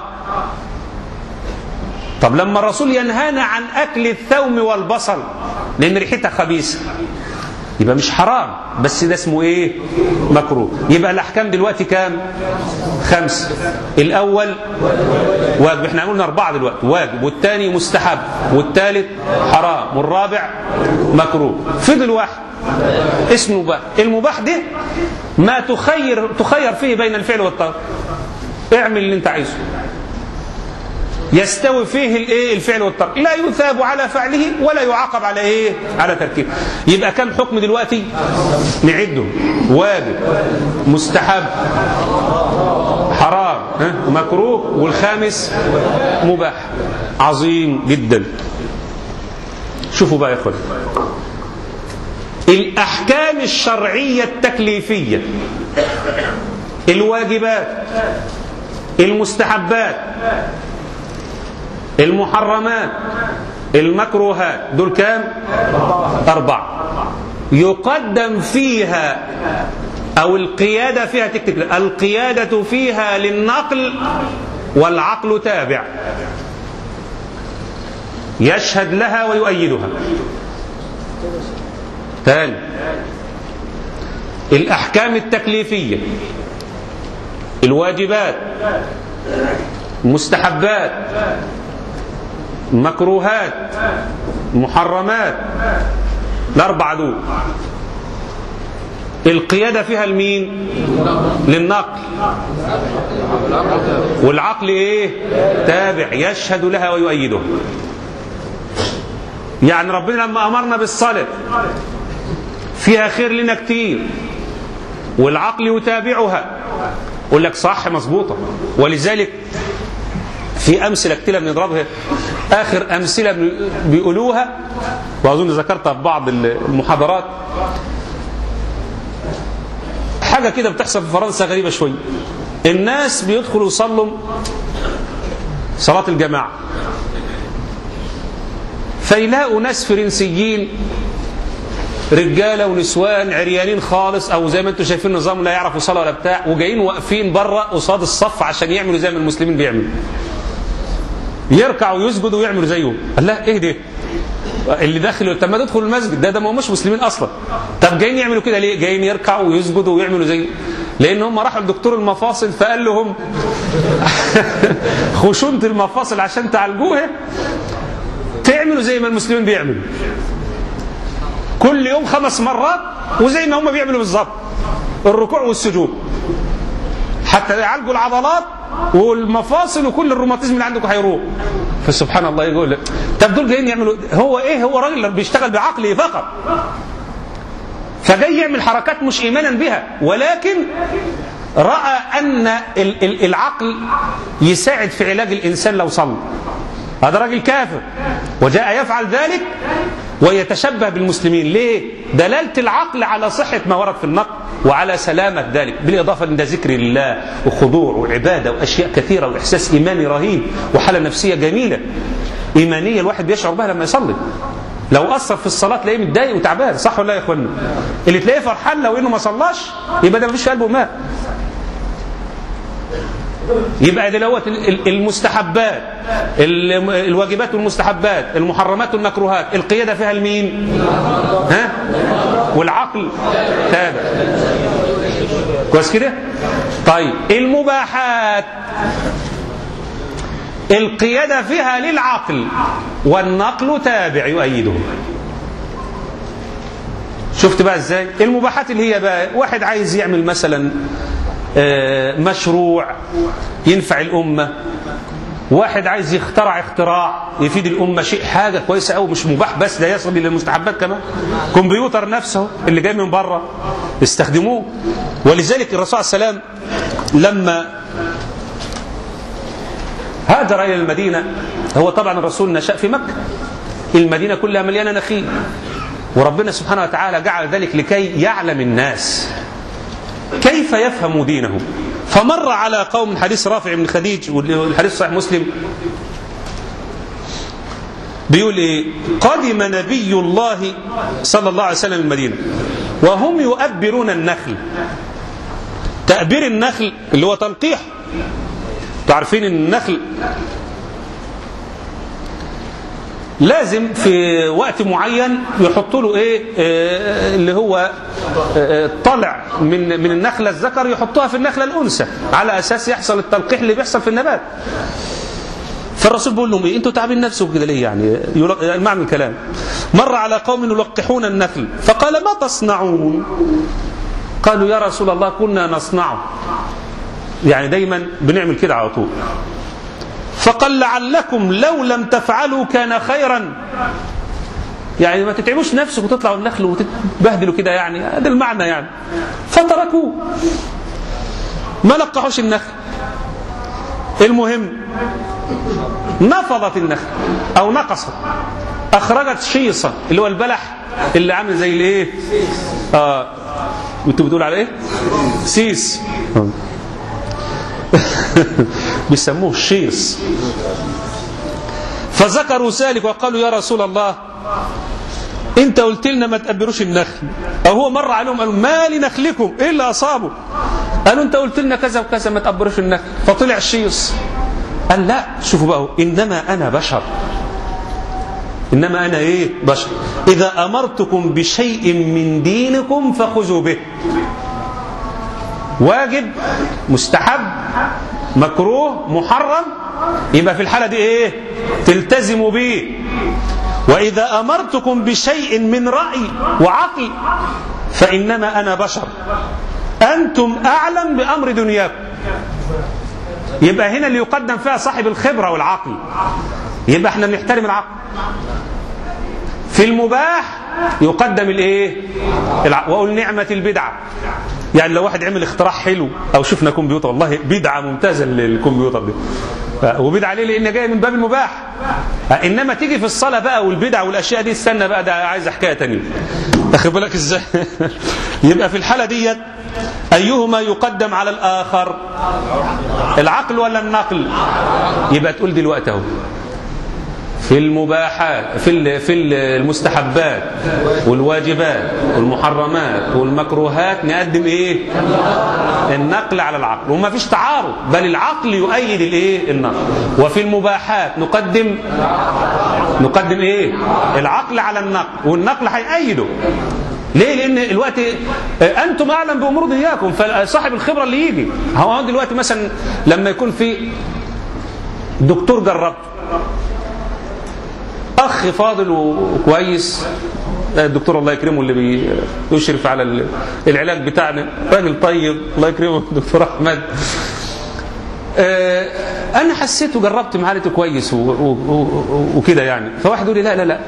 طب لما الرسول ينهانا عن اكل الثوم والبصل لان ريحتها خبيثه يبقى مش حرام بس ده اسمه ايه مكروه يبقى الاحكام دلوقتي كام خمسه الاول واجب احنا قلنا اربعه دلوقتي واجب والثاني مستحب والثالث حرام والرابع مكروه فضل واحد اسمه مباح المباح ده ما تخير تخير فيه بين الفعل والترك اعمل اللي انت عايزه يستوي فيه الايه الفعل والترك لا يثاب على فعله ولا يعاقب على ايه على تركه يبقى كم حكم دلوقتي نعده واجب مستحب حرام ها؟ مكروه والخامس مباح عظيم جدا شوفوا بقى يا اخوان الأحكام الشرعية التكليفية الواجبات المستحبات المحرمات المكروهات دول كام أربعة يقدم فيها أو القيادة فيها تكتب القيادة فيها للنقل والعقل تابع يشهد لها ويؤيدها ثاني الأحكام التكليفية الواجبات المستحبات مكروهات محرمات الأربعة دول القيادة فيها لمين للنقل والعقل ايه تابع يشهد لها ويؤيده يعني ربنا لما أمرنا بالصلاة فيها خير لنا كتير والعقل يتابعها يقول لك صح مظبوطة ولذلك في أمثلة كتير بنضربها آخر أمثلة بيقولوها وأظن ذكرتها في بعض المحاضرات حاجة كده بتحصل في فرنسا غريبة شوية الناس بيدخلوا يصلوا صلاة الجماعة فيلاقوا ناس فرنسيين رجاله ونسوان عريانين خالص او زي ما انتم شايفين نظام لا يعرفوا صلاه ولا بتاع وجايين واقفين بره قصاد الصف عشان يعملوا زي ما المسلمين بيعملوا يركعوا ويسجدوا ويعملوا زيهم قال لا ايه ده اللي داخل طب ما تدخل المسجد ده ده ما هماش مسلمين اصلا طب جايين يعملوا كده ليه جايين يركعوا ويسجدوا ويعملوا زي لان هم راحوا لدكتور المفاصل فقال لهم خشونه المفاصل عشان تعالجوها تعملوا زي ما المسلمين بيعملوا كل يوم خمس مرات وزي ما هم بيعملوا بالظبط الركوع والسجود حتى يعالجوا العضلات والمفاصل وكل الروماتيزم اللي عندكم هيروح فسبحان الله يقول طب دول جايين يعملوا هو ايه هو راجل بيشتغل بعقله فقط فجاي يعمل حركات مش ايمانا بها ولكن راى ان العقل يساعد في علاج الانسان لو صلى هذا راجل كافر وجاء يفعل ذلك ويتشبه بالمسلمين ليه دلالة العقل على صحة ما ورد في النقل وعلى سلامة ذلك بالإضافة إلى ذكر الله وخضوع وعبادة وأشياء كثيرة وإحساس إيماني رهيب وحالة نفسية جميلة إيمانية الواحد بيشعر بها لما يصلي لو أثر في الصلاة تلاقيه متضايق وتعبان صح ولا لا يا إخوانا اللي تلاقيه فرحان لو إنه ما صلاش يبقى ده مفيش في قلبه ماء يبقى دلوقتي المستحبات الواجبات والمستحبات المحرمات والمكروهات القيادة فيها لمين ها والعقل تابع كويس كده طيب المباحات القيادة فيها للعقل والنقل تابع يؤيده شفت بقى ازاي المباحات اللي هي بقى واحد عايز يعمل مثلا مشروع ينفع الأمة واحد عايز يخترع اختراع يفيد الأمة شيء حاجة كويسة أو مش مباح بس ده يصل إلى المستحبات كمان كمبيوتر نفسه اللي جاي من بره استخدموه ولذلك الرسول صلى الله عليه وسلم لما هاجر إلى المدينة هو طبعا الرسول نشأ في مكة المدينة كلها مليانة نخيل وربنا سبحانه وتعالى جعل ذلك لكي يعلم الناس كيف يفهم دينه فمر على قوم حديث رافع بن خديج والحديث صحيح مسلم بيقول ايه قدم نبي الله صلى الله عليه وسلم المدينه وهم يؤبرون النخل تأبير النخل اللي هو تلقيح تعرفين ان النخل لازم في وقت معين يحطوا له ايه آه اللي هو آه طلع من من النخله الذكر يحطوها في النخله الانثى على اساس يحصل التلقيح اللي بيحصل في النبات فالرسول بيقول لهم ايه انتوا تعبين نفسكم كده ليه يعني معنى الكلام مر على قوم يلقحون النخل فقال ما تصنعون قالوا يا رسول الله كنا نصنعه يعني دايما بنعمل كده على طول فقال لعلكم لو لم تفعلوا كان خيرا يعني ما تتعبوش نفسكم وتطلعوا النخل وتتبهدلوا كده يعني هذا المعنى يعني فتركوه ما لقحوش النخل المهم نفضت النخل او نقصت اخرجت شيصا اللي هو البلح اللي عامل زي الايه اه انتوا بتقول على ايه سيس بيسموه الشيص فذكروا ذلك وقالوا يا رسول الله انت قلت لنا ما تقبروش النخل او هو مر عليهم قالوا ما لنخلكم ايه اللي اصابه قالوا انت قلت لنا كذا وكذا ما تقبروش النخل فطلع الشيص قال لا شوفوا بقى انما انا بشر انما انا ايه بشر اذا امرتكم بشيء من دينكم فخذوا به واجب مستحب مكروه محرم يبقى في الحالة دي ايه تلتزموا به وإذا أمرتكم بشيء من رأي وعقل فإنما أنا بشر أنتم أعلم بأمر دنياكم يبقى هنا اللي يقدم فيها صاحب الخبرة والعقل يبقى احنا بنحترم العقل في المباح يقدم الايه واقول نعمه البدعه يعني لو واحد عمل اختراع حلو او شفنا كمبيوتر والله بدعه ممتازه للكمبيوتر دي وبدعه ليه لان جايه من باب المباح انما تيجي في الصلاه بقى والبدع والاشياء دي استنى بقى ده عايز حكايه ثانيه اخد بالك ازاي يبقى في الحاله ديت أيهما يقدم على الآخر العقل ولا النقل يبقى تقول دلوقتي اهو في المباحات في ال- في ال- المستحبات والواجبات والمحرمات والمكروهات نقدم ايه النقل على العقل وما فيش تعارض بل العقل يؤيد الايه النقل وفي المباحات نقدم نقدم ايه العقل على النقل والنقل هيأيده ليه لان الوقت انتم اعلم بامور دنياكم فصاحب الخبره اللي يجي هو دلوقتي مثلا لما يكون في دكتور جرب اخ فاضل وكويس الدكتور الله يكرمه اللي بيشرف على ال- العلاج بتاعنا راجل طيب الله يكرمه دكتور احمد آه، انا حسيت وجربت معالجته كويس و- و- و- وكده يعني فواحد يقول لي لا لا لا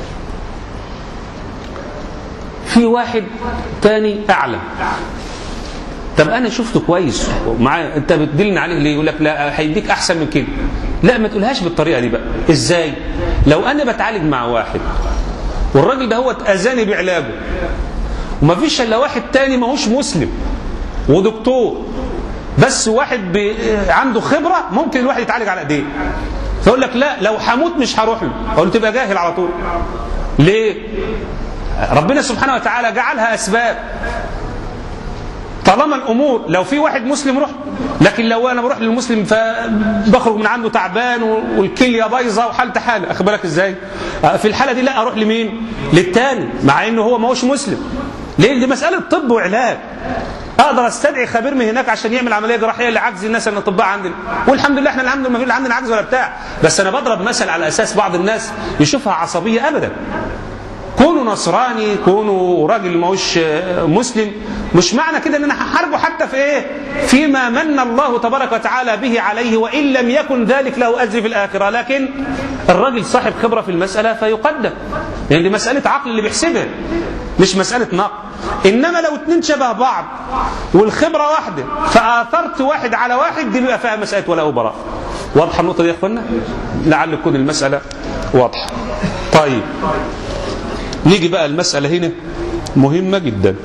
في واحد تاني اعلى طب انا شفته كويس معاه انت بتدلني عليه ليه يقول لك لا هيديك احسن من كده لا ما تقولهاش بالطريقه دي بقى ازاي لو انا بتعالج مع واحد والراجل ده هو اذاني بعلاجه وما فيش الا واحد تاني ماهوش مسلم ودكتور بس واحد ب... عنده خبره ممكن الواحد يتعالج على ايديه فيقول لك لا لو هموت مش هروح له اقول له تبقى جاهل على طول ليه ربنا سبحانه وتعالى جعلها اسباب طالما الامور لو في واحد مسلم روح لكن لو انا بروح للمسلم فبخرج من عنده تعبان والكليه بايظه وحالته حاله اخد بالك ازاي؟ في الحاله دي لا اروح لمين؟ للتاني مع انه هو ما هوش مسلم. ليه؟ دي مساله طب وعلاج. اقدر استدعي خبير من هناك عشان يعمل عمليه جراحيه لعجز الناس الاطباء عندنا والحمد لله احنا الحمد لله ما في عندنا عجز ولا بتاع بس انا بضرب مثل على اساس بعض الناس يشوفها عصبيه ابدا كونوا نصراني كونوا راجل ماهوش مسلم مش معنى كده ان انا هحاربه حتى في ايه فيما من الله تبارك وتعالى به عليه وان لم يكن ذلك له اجر في الاخره لكن الراجل صاحب خبره في المساله فيقدم يعني دي مساله عقل اللي بيحسبها مش مساله نقل انما لو اتنين شبه بعض والخبره واحده فاثرت واحد على واحد دي بيبقى فيها مساله ولا براء واضحه النقطه دي يا اخوانا لعل تكون المساله واضحه طيب نيجي بقى المسألة هنا مهمة جدا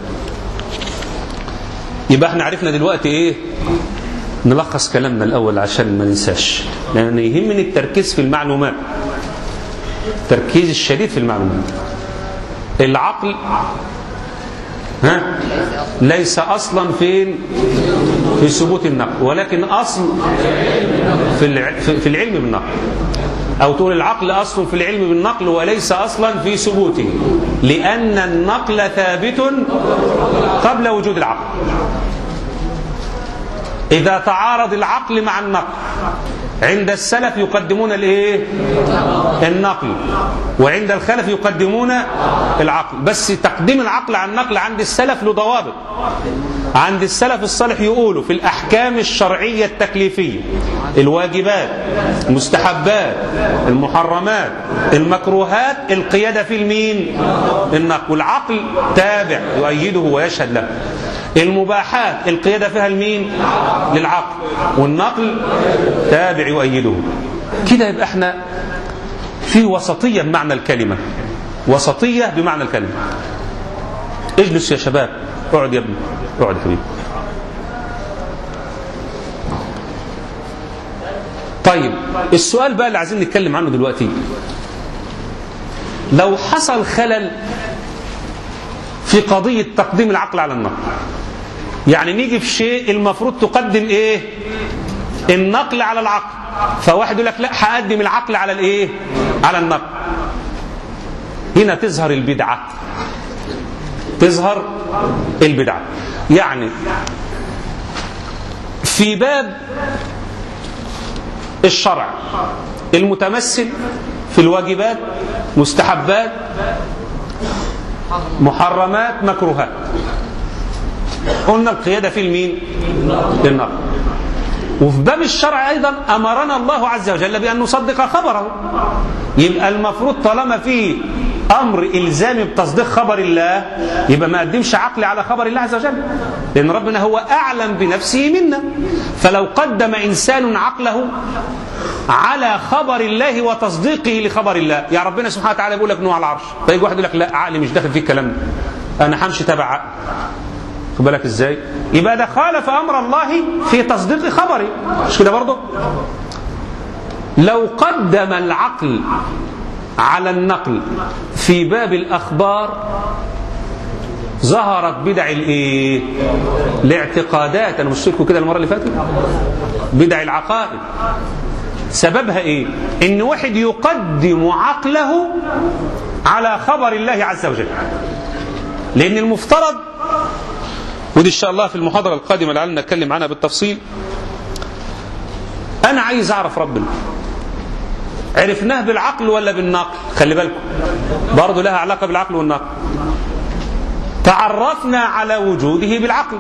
يبقى احنا عرفنا دلوقتي ايه نلخص كلامنا الأول عشان ما ننساش لأن يهمني التركيز في المعلومات التركيز الشديد في المعلومات العقل ها ليس أصلا فين في ثبوت النقل ولكن أصل في الع- في العلم بالنقل أو تقول العقل أصل في العلم بالنقل وليس أصلا في ثبوته لأن النقل ثابت قبل وجود العقل إذا تعارض العقل مع النقل عند السلف يقدمون الايه النقل وعند الخلف يقدمون العقل بس تقديم العقل عن النقل عند السلف له ضوابط عند السلف الصالح يقولوا في الأحكام الشرعية التكليفية الواجبات المستحبات المحرمات المكروهات القيادة في المين النقل والعقل تابع يؤيده ويشهد له المباحات القيادة فيها المين للعقل والنقل تابع يؤيده كده يبقى احنا في وسطية بمعنى الكلمة وسطية بمعنى الكلمة اجلس يا شباب اقعد يا ابني اقعد يا حبيبي طيب السؤال بقى اللي عايزين نتكلم عنه دلوقتي لو حصل خلل في قضية تقديم العقل على النقل يعني نيجي في شيء المفروض تقدم ايه النقل على العقل فواحد يقول لك لا هقدم العقل على الايه على النقل هنا تظهر البدعة تظهر البدعة يعني في باب الشرع المتمثل في الواجبات مستحبات محرمات مكروهات قلنا القيادة في المين للنار وفي باب الشرع أيضا أمرنا الله عز وجل بأن نصدق خبره يبقى المفروض طالما في أمر إلزامي بتصديق خبر الله يبقى ما قدمش عقلي على خبر الله عز وجل لأن ربنا هو أعلم بنفسه منا فلو قدم إنسان عقله على خبر الله وتصديقه لخبر الله يا ربنا سبحانه وتعالى بيقول لك نوع على العرش فيجي واحد يقول لك لا عقلي مش داخل فيه الكلام ده انا همشي تبع عقل خد بالك ازاي يبقى ده خالف امر الله في تصديق خبره مش كده برضه لو قدم العقل على النقل في باب الاخبار ظهرت بدع الايه الاعتقادات انا مش كده المره اللي فاتت بدع العقائد سببها ايه ان واحد يقدم عقله على خبر الله عز وجل لان المفترض ودي ان شاء الله في المحاضره القادمه لعلنا نتكلم عنها بالتفصيل انا عايز اعرف ربنا عرفناه بالعقل ولا بالنقل خلي بالكم برضه لها علاقه بالعقل والنقل تعرفنا على وجوده بالعقل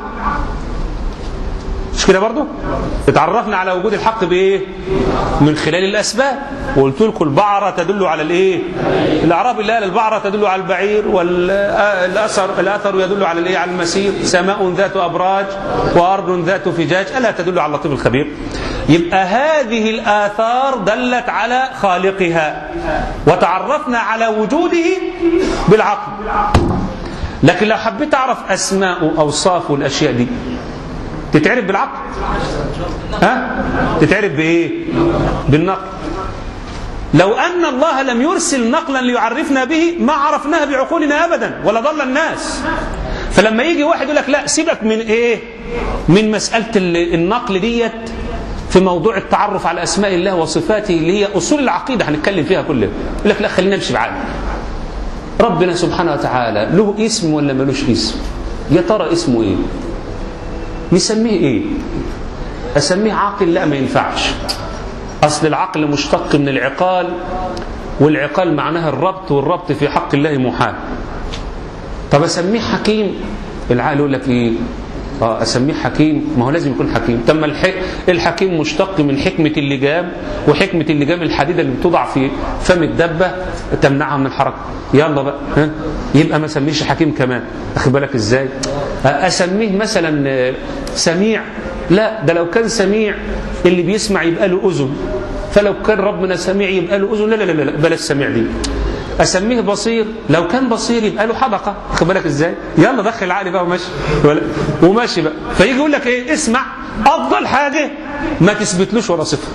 مش كده برضه اتعرفنا على وجود الحق بايه من خلال الاسباب وقلت لكم البعرة تدل على الايه الاعراب اللي قال البعرة تدل على البعير والاثر الاثر يدل على الايه على المسير سماء ذات ابراج وارض ذات فجاج الا تدل على اللطيف الخبير يبقى هذه الاثار دلت على خالقها وتعرفنا على وجوده بالعقل لكن لو حبيت اعرف اسماء اوصافه الاشياء دي تتعرف بالعقل ها تتعرف بايه بالنقل لو ان الله لم يرسل نقلا ليعرفنا به ما عرفناها بعقولنا ابدا ولا ضل الناس فلما يجي واحد يقول لك لا سيبك من ايه من مساله النقل ديت في موضوع التعرف على اسماء الله وصفاته اللي هي اصول العقيده هنتكلم فيها كلها يقول لك لا خلينا نمشي بعقل ربنا سبحانه وتعالى له اسم ولا ملوش اسم يا ترى اسمه ايه نسميه ايه اسميه عاقل لا ما ينفعش اصل العقل مشتق من العقال والعقال معناها الربط والربط في حق الله محال طب اسميه حكيم العقل يقول لك ايه اه اسميه حكيم ما هو لازم يكون حكيم تم الحكيم مشتق من حكمه اللجام وحكمه اللجام الحديده اللي بتوضع في فم الدبه تمنعها من الحركه يلا بقى ها يبقى ما اسميش حكيم كمان اخد بالك ازاي اسميه مثلا سميع لا ده لو كان سميع اللي بيسمع يبقى له اذن فلو كان ربنا سميع يبقى له اذن لا لا لا لا بلاش سميع دي اسميه بصير لو كان بصير يبقى له حدقه واخد بالك ازاي يلا دخل عقلي بقى وماشي وماشي بقى فيجي يقول لك ايه اسمع افضل حاجه ما تثبتلوش ولا صفه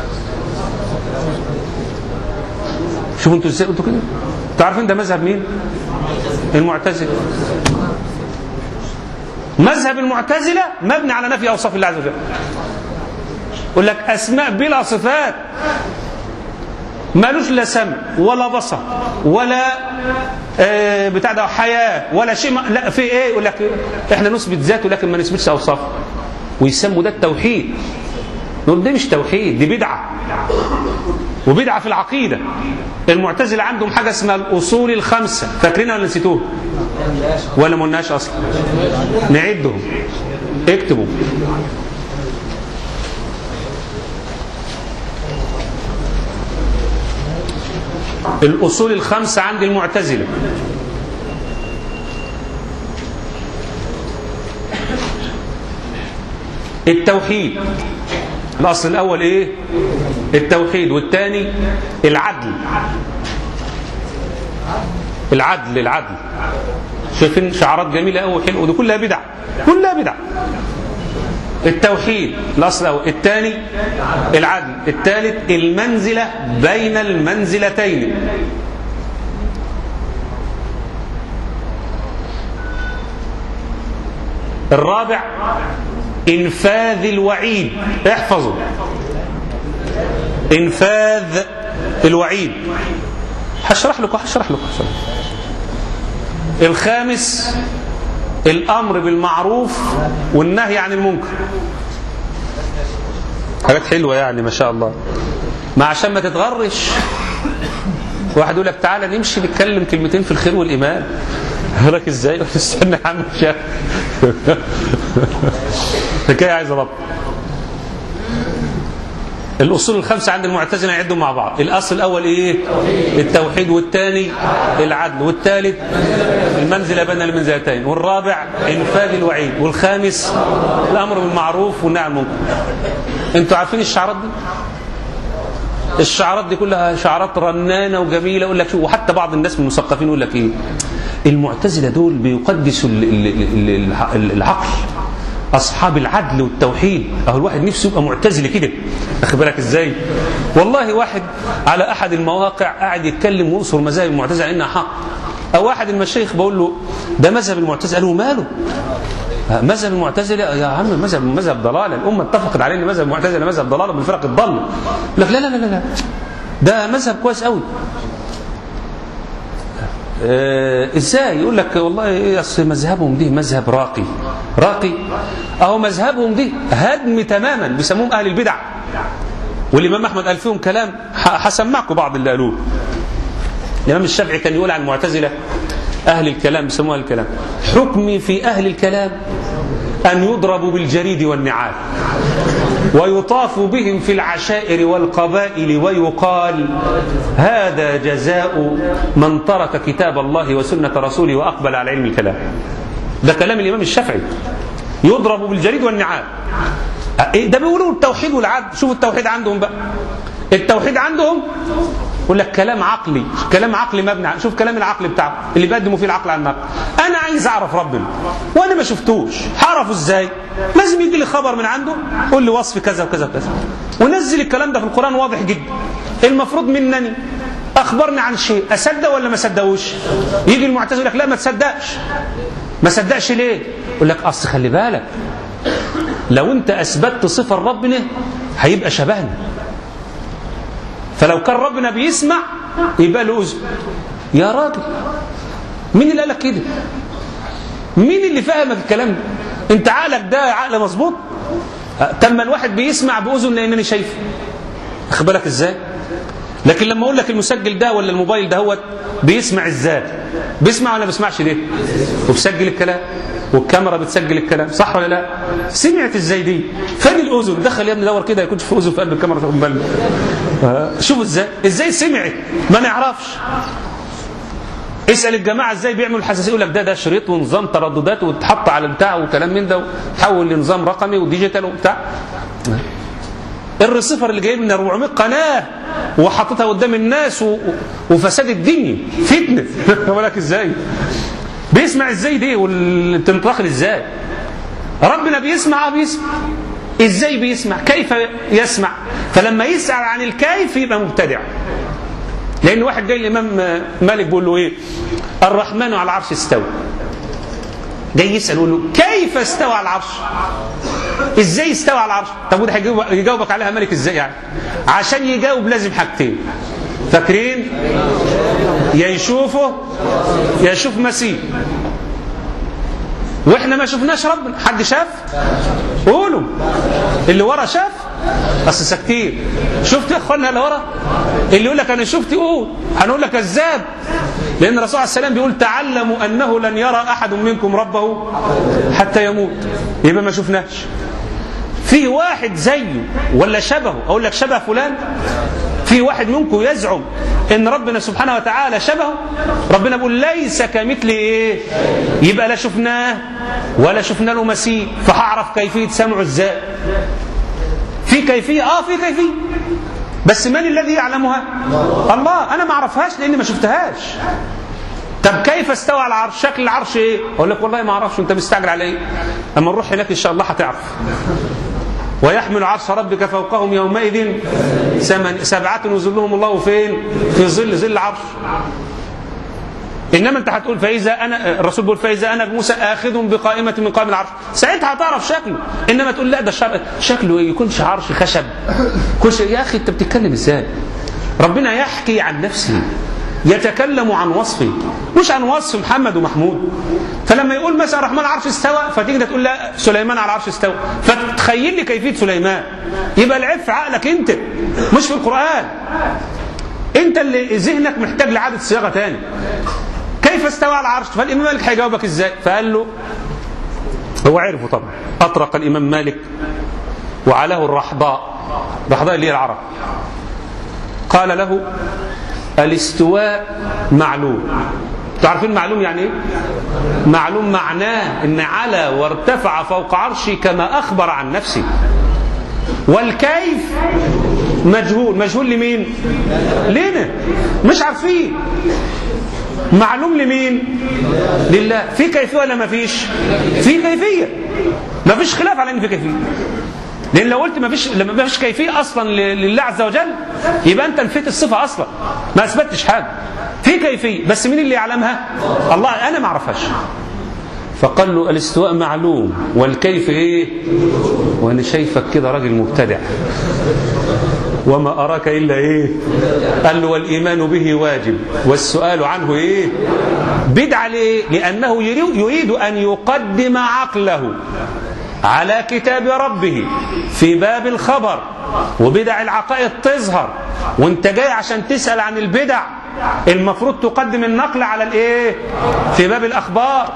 شوفوا انتوا ازاي قلتوا كده انتوا عارفين ده مذهب مين المعتزله مذهب المعتزله مبني على نفي اوصاف الله عز وجل يقول لك اسماء بلا صفات مالوش لا سمع ولا بصر ولا آه بتاع ده حياه ولا شيء ما لا في ايه يقول لك احنا نثبت ذاته لكن ما نثبتش اوصافه ويسموا ده التوحيد نقول ده مش توحيد دي بدعه وبدعه في العقيده المعتزله عندهم حاجه اسمها الاصول الخمسه فاكرينها ولا نسيتوها ولا ما قلناش اصلا نعدهم اكتبوا الأصول الخمسة عند المعتزلة التوحيد الأصل الأول إيه التوحيد والثاني العدل العدل العدل شايفين شعارات جميلة أوي حلوة ودي كلها بدع كلها بدع التوحيد الأصل الأول الثاني العدل الثالث المنزلة بين المنزلتين الرابع إنفاذ الوعيد احفظوا إنفاذ الوعيد هشرح لكم هشرح لكم هشرح. الخامس الامر بالمعروف والنهي عن المنكر حاجات حلوه يعني ما شاء الله ما عشان ما تتغرش واحد يقول لك تعالى نمشي نتكلم كلمتين في الخير والايمان لك ازاي استنى يا عم الشيخ حكايه عايزه رب الاصول الخمسه عند المعتزله يعدوا مع بعض الاصل الاول ايه التوحيد والثاني العدل والثالث المنزله بين المنزلتين والرابع انفاذ الوعيد والخامس الامر بالمعروف والنهي عن المنكر انتوا عارفين الشعارات دي الشعارات دي كلها شعارات رنانه وجميله يقول لك شو وحتى بعض الناس من المثقفين يقول لك ايه المعتزلة دول بيقدسوا ال- ال- ال- ال- العقل أصحاب العدل والتوحيد أهو الواحد نفسه يبقى معتزلي كده أخد بالك إزاي والله واحد على أحد المواقع قاعد يتكلم وينصر مذاهب المعتزلة إنها حق أو واحد المشايخ بقول له ده مذهب المعتزلة قال له ماله مذهب المعتزلة يا عم مذهب مذهب ضلال الأمة اتفقت عليه إن مذهب المعتزلة مذهب ضلال بالفرق الضال لك لا لا لا لا لا ده مذهب كويس قوي آه ازاي يقول لك والله ايه اصل مذهبهم دي مذهب راقي راقي اهو مذهبهم دي هدم تماما بيسموهم اهل البدع والامام احمد قال فيهم كلام ح- هسمعكم بعض اللي قالوه الامام الشافعي كان يقول عن المعتزله اهل الكلام بيسموها أهل الكلام حكمي في اهل الكلام ان يضربوا بالجريد والنعال ويطاف بهم في العشائر والقبائل ويقال هذا جزاء من ترك كتاب الله وسنة رسوله وأقبل على علم الكلام ده كلام الإمام الشافعي يضرب بالجريد والنعال ده بيقولوا التوحيد والعدل شوفوا التوحيد عندهم بقى التوحيد عندهم يقول لك كلام عقلي كلام عقلي مبني على- شوف كلام العقل بتاعه اللي بيقدموا فيه العقل على النقل انا عايز اعرف ربنا وانا ما شفتوش هعرفه ازاي لازم يجي لي خبر من عنده قول لي وصف كذا وكذا وكذا ونزل الكلام ده في القران واضح جدا المفروض منني اخبرني عن شيء اصدق ولا ما اصدقوش يجي المعتزله يقول لك لا ما تصدقش ما صدقش ليه يقول لك اصل خلي بالك لو انت اثبتت صفه لربنا هيبقى شبهنا فلو كان ربنا بيسمع يبقى له اذن يا راجل مين اللي قال لك كده مين اللي فهمك الكلام ده انت عقلك ده عقل مظبوط تم الواحد بيسمع باذن لانني شايفه واخد بالك ازاي لكن لما اقول لك المسجل ده ولا الموبايل ده هو بيسمع ازاي بيسمع ولا بيسمعش ليه وبسجل الكلام والكاميرا بتسجل الكلام صح ولا لا سمعت ازاي دي فين الاذن دخل يا ابني دور كده يكونش في اذن في قلب الكاميرا تاخد بالك آه، شوف ازاي ازاي سمعت ما نعرفش اسال الجماعه ازاي بيعملوا الحساسيه يقول لك ده ده شريط ونظام ترددات وتحط على البتاع وكلام من ده وتحول لنظام رقمي وديجيتال وبتاع الريسيفر اللي جايب لنا 400 قناه وحطيتها قدام الناس و... وفساد الدنيا فتنه بالك ازاي بيسمع ازاي دي وتنتقل ازاي ربنا بيسمع اه بيسمع ازاي بيسمع كيف يسمع فلما يسأل عن الكيف يبقى مبتدع لان واحد جاي الامام مالك بيقول له ايه الرحمن على العرش استوى جاي يسأل يقول له كيف استوى على العرش ازاي استوى على العرش طب وده هيجاوب- يجاوبك عليها مالك ازاي يعني عشان يجاوب لازم حاجتين فاكرين يا يشوفه يا يشوف مسيح واحنا ما شفناش ربنا حد شاف قولوا اللي ورا شاف اصل ساكتين شفت يا اخوانا اللي ورا اللي يقول لك انا شفت قول هنقول لك كذاب لان الرسول عليه السلام بيقول تعلموا انه لن يرى احد منكم ربه حتى يموت يبقى ما شفناش في واحد زيه ولا شبهه اقول لك شبه فلان في واحد منكم يزعم ان ربنا سبحانه وتعالى شبهه ربنا بيقول ليس كمثله ايه يبقى لا شفناه ولا شفنا له مثيل فهعرف كيفيه سمعه ازاي في كيفيه اه في كيفيه بس من الذي يعلمها الله انا ما اعرفهاش لاني ما شفتهاش طب كيف استوى على العرش شكل العرش ايه اقول لك والله ما اعرفش انت مستعجل على ايه اما نروح هناك ان شاء الله هتعرف ويحمل عرش ربك فوقهم يومئذ سمن سبعة وظلهم الله فين في ظل ظل عرش انما انت هتقول فاذا انا الرسول بيقول فاذا انا بموسى اخذ بقائمه من قائم العرش ساعتها هتعرف شكله انما تقول لا ده شر... شكله ايه يكونش عرش خشب كل يا اخي انت بتتكلم ازاي ربنا يحكي عن نفسه يتكلم عن وصفه مش عن وصف محمد ومحمود فلما يقول مثلا الرحمن العرش استوى فتيجي تقول لا سليمان على العرش استوى فتخيل لي كيفيه سليمان يبقى العيب في عقلك انت مش في القران انت اللي ذهنك محتاج لاعاده صياغه تاني كيف استوى على العرش فالامام مالك هيجاوبك ازاي فقال له هو عرفه طبعا اطرق الامام مالك وعلاه الرحضاء الرحضاء اللي هي العرب قال له الاستواء معلوم تعرفين معلوم يعني ايه معلوم معناه ان على وارتفع فوق عرشي كما اخبر عن نفسه والكيف مجهول مجهول لمين لنا مش عارفين معلوم لمين لله في كيفية ولا ما فيش في كيفية ما فيش خلاف على ان في كيفية لان لو قلت ما فيش لما ما فيش كيفية اصلا لله عز وجل يبقى انت نفيت الصفة اصلا ما اثبتش حاجة في كيفية بس مين اللي يعلمها الله انا ما اعرفهاش فقال له الاستواء معلوم والكيف ايه وانا شايفك كده راجل مبتدع وما أراك إلا إيه قال له والإيمان به واجب والسؤال عنه إيه بدعة ليه لأنه يريد أن يقدم عقله على كتاب ربه في باب الخبر وبدع العقائد تظهر وانت جاي عشان تسأل عن البدع المفروض تقدم النقل على الايه في باب الاخبار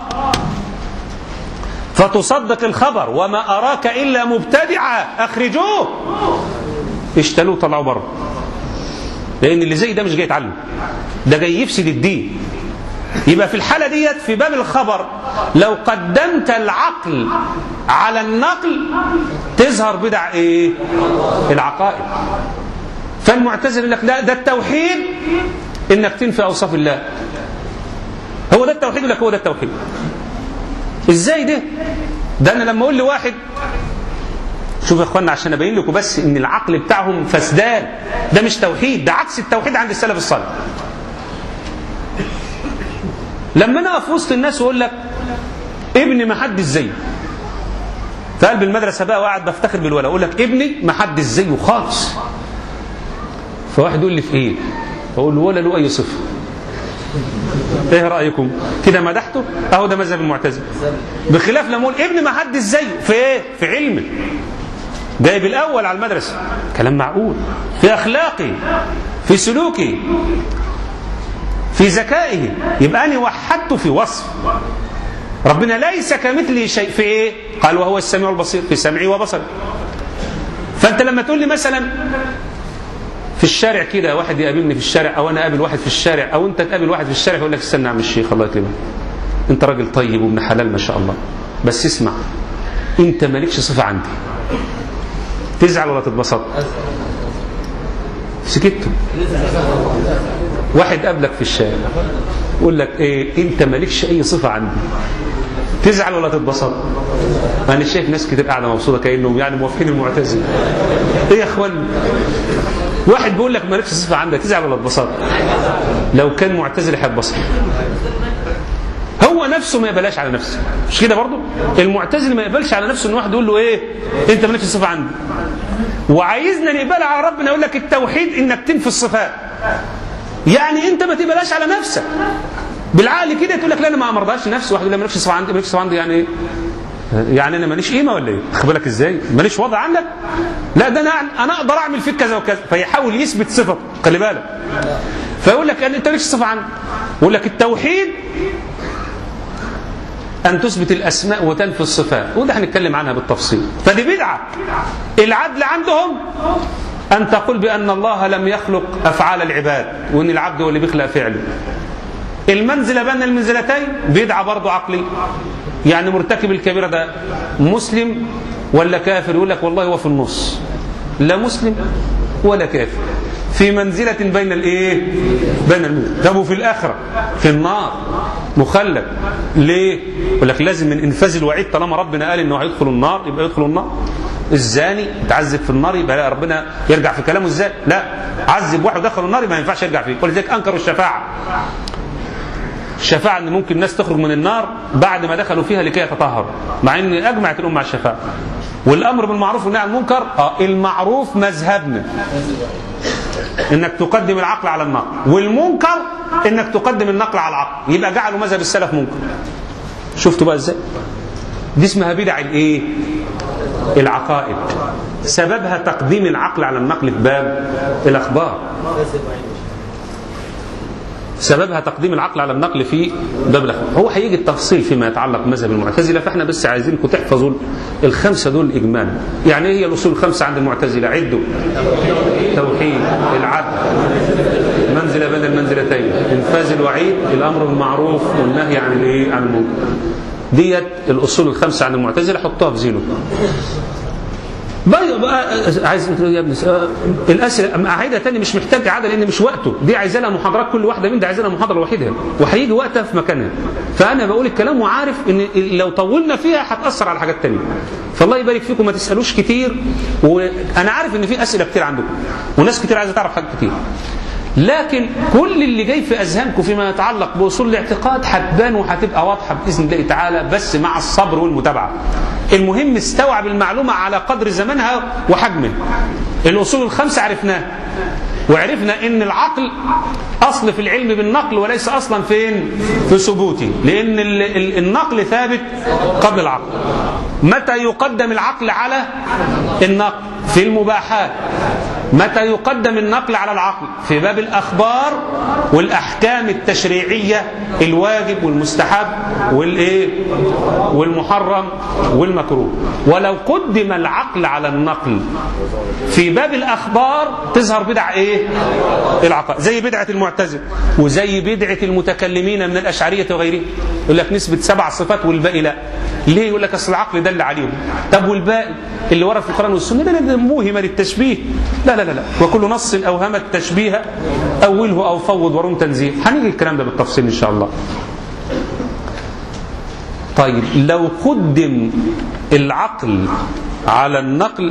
فتصدق الخبر وما اراك الا مبتدعا اخرجوه اشتلوه طلعوا بره لان اللي زي ده مش جاي يتعلم ده جاي يفسد الدين يبقى في الحالة ديت في باب الخبر لو قدمت العقل على النقل تظهر بدع ايه العقائد فالمعتزل يقول لك لا ده التوحيد انك تنفي اوصاف الله هو ده التوحيد يقول لك هو ده التوحيد ازاي ده ده انا لما اقول لواحد شوف يا اخوانا عشان ابين لكم بس ان العقل بتاعهم فسدان ده مش توحيد ده عكس التوحيد عند السلف الصالح لما انا اقف وسط الناس واقول لك ابني ما حدش زيه في قلب المدرسه بقى وقاعد بفتخر بالولد اقول لك ابني ما حدش زيه خالص فواحد يقول لي في ايه اقول له ولا له اي صفه ايه رايكم كده مدحته اهو ده مذهب المعتزله بخلاف لما اقول ابني ما حدش زيه في ايه في علمه جايب الاول على المدرسه كلام معقول في اخلاقي في سلوكي في ذكائه يبقى أنا وحدته في وصف ربنا ليس كمثله شيء في إيه قال وهو السميع البصير في سمعي وبصري فأنت لما تقول لي مثلا في الشارع كده واحد يقابلني في الشارع أو أنا أقابل واحد في الشارع أو أنت تقابل واحد في الشارع يقول لك استنى يا عم الشيخ الله يكرمك أنت راجل طيب وابن حلال ما شاء الله بس اسمع أنت مالكش صفة عندي تزعل ولا تتبسط سكت واحد قابلك في الشارع يقول لك ايه انت مالكش اي صفه عندي تزعل ولا تتبسط انا شايف ناس كتير قاعده مبسوطه كانهم يعني موافقين المعتزله ايه يا اخوان واحد بيقول لك مالكش صفه عندك تزعل ولا تتبسط لو كان معتزل هيتبسط هو نفسه ما يقبلهاش على نفسه مش كده برضه المعتزل ما يقبلش على نفسه ان واحد يقول له ايه انت مالكش صفه عندي وعايزنا نقبلها على ربنا يقول لك التوحيد انك تنفي الصفات يعني انت ما تقبلهاش على نفسك بالعقل كده تقول لك لا انا ما امرضهاش نفسي واحد يقول لي مالكش صفه عندي مالكش صفه عندي يعني ايه يعني انا ماليش قيمه ولا ايه خد بالك ازاي ماليش وضع عندك لا ده انا انا اقدر اعمل فيك كذا وكذا فيحاول يثبت صفته خلي بالك فيقول لك انت مالكش صفه عندي يقول لك التوحيد أن تثبت الأسماء وتنفي الصفات وده هنتكلم عنها بالتفصيل فدي بدعة العدل عندهم أن تقول بأن الله لم يخلق أفعال العباد وأن العبد هو اللي بيخلق فعله المنزلة بين المنزلتين بدعة برضه عقلي يعني مرتكب الكبيرة ده مسلم ولا كافر يقول لك والله هو في النص لا مسلم ولا كافر في منزلة بين الايه بين المنزل طب وفي الآخرة في النار مخلد ليه يقول لك لازم من انفاذ الوعيد طالما ربنا قال انه هيدخل النار يبقى يدخل النار الزاني يتعذب في النار يبقى ربنا يرجع في كلامه ازاي لا عذب واحد دخل النار ما ينفعش يرجع فيه ولذلك انكروا الشفاعه الشفاعة ان ممكن الناس تخرج من النار بعد ما دخلوا فيها لكي يتطهروا مع ان اجمعت الامه على الشفاعة والامر بالمعروف والنهي عن المنكر اه المعروف مذهبنا انك تقدم العقل على النقل والمنكر انك تقدم النقل على العقل يبقى جعلوا مذهب السلف منكر شفتوا بقى ازاي دي اسمها بدع الايه العقائد سببها تقديم العقل على النقل في باب الاخبار سببها تقديم العقل على النقل في باب الاخبار هو هيجي التفصيل فيما يتعلق بمذهب المعتزله فاحنا بس عايزينكم تحفظوا الخمسه دول اجمالا يعني ايه هي الاصول الخمسه عند المعتزله عدوا توحيد العدل منزله بين المنزلتين انفاذ الوعيد الامر بالمعروف والنهي عن الايه عن المنكر ديت الاصول الخمسه عند المعتزله حطوها في زينه بقى بقى عايز يا ابني آه، الاسئله أما اعيدها تاني مش محتاج اعاده لان مش وقته دي عايزه لها محاضرات كل واحده من دي عايزه لها محاضره لوحدها وهيجي وقتها في مكانها فانا بقول الكلام وعارف ان لو طولنا فيها هتاثر على حاجات تانية فالله يبارك فيكم ما تسالوش كتير وانا عارف ان في اسئله كتير عندكم وناس كتير عايزه تعرف حاجات كتير لكن كل اللي جاي في اذهانكم فيما يتعلق باصول الاعتقاد هتبان وهتبقى واضحه باذن الله تعالى بس مع الصبر والمتابعه. المهم استوعب المعلومه على قدر زمنها وحجمه. الاصول الخمسه عرفناها وعرفنا ان العقل اصل في العلم بالنقل وليس اصلا فين؟ في ثبوته، لان ال- ال- النقل ثابت قبل العقل. متى يقدم العقل على النقل؟ في المباحات. متى يقدم النقل على العقل في باب الأخبار والأحكام التشريعية الواجب والمستحب والإيه والمحرم والمكروه ولو قدم العقل على النقل في باب الأخبار تظهر بدع إيه العقائد زي بدعة المعتزل وزي بدعة المتكلمين من الأشعرية وغيرهم يقول لك نسبة سبع صفات والباقي لا ليه يقول لك أصل العقل دل عليهم طب والباقي اللي ورد في القرآن والسنة ده ده موهمة للتشبيه لا لا لا لا وكل نص أوهم التشبيه أوله أو فوض ورم تنزيه هنيجي الكلام ده بالتفصيل إن شاء الله طيب لو قدم العقل على النقل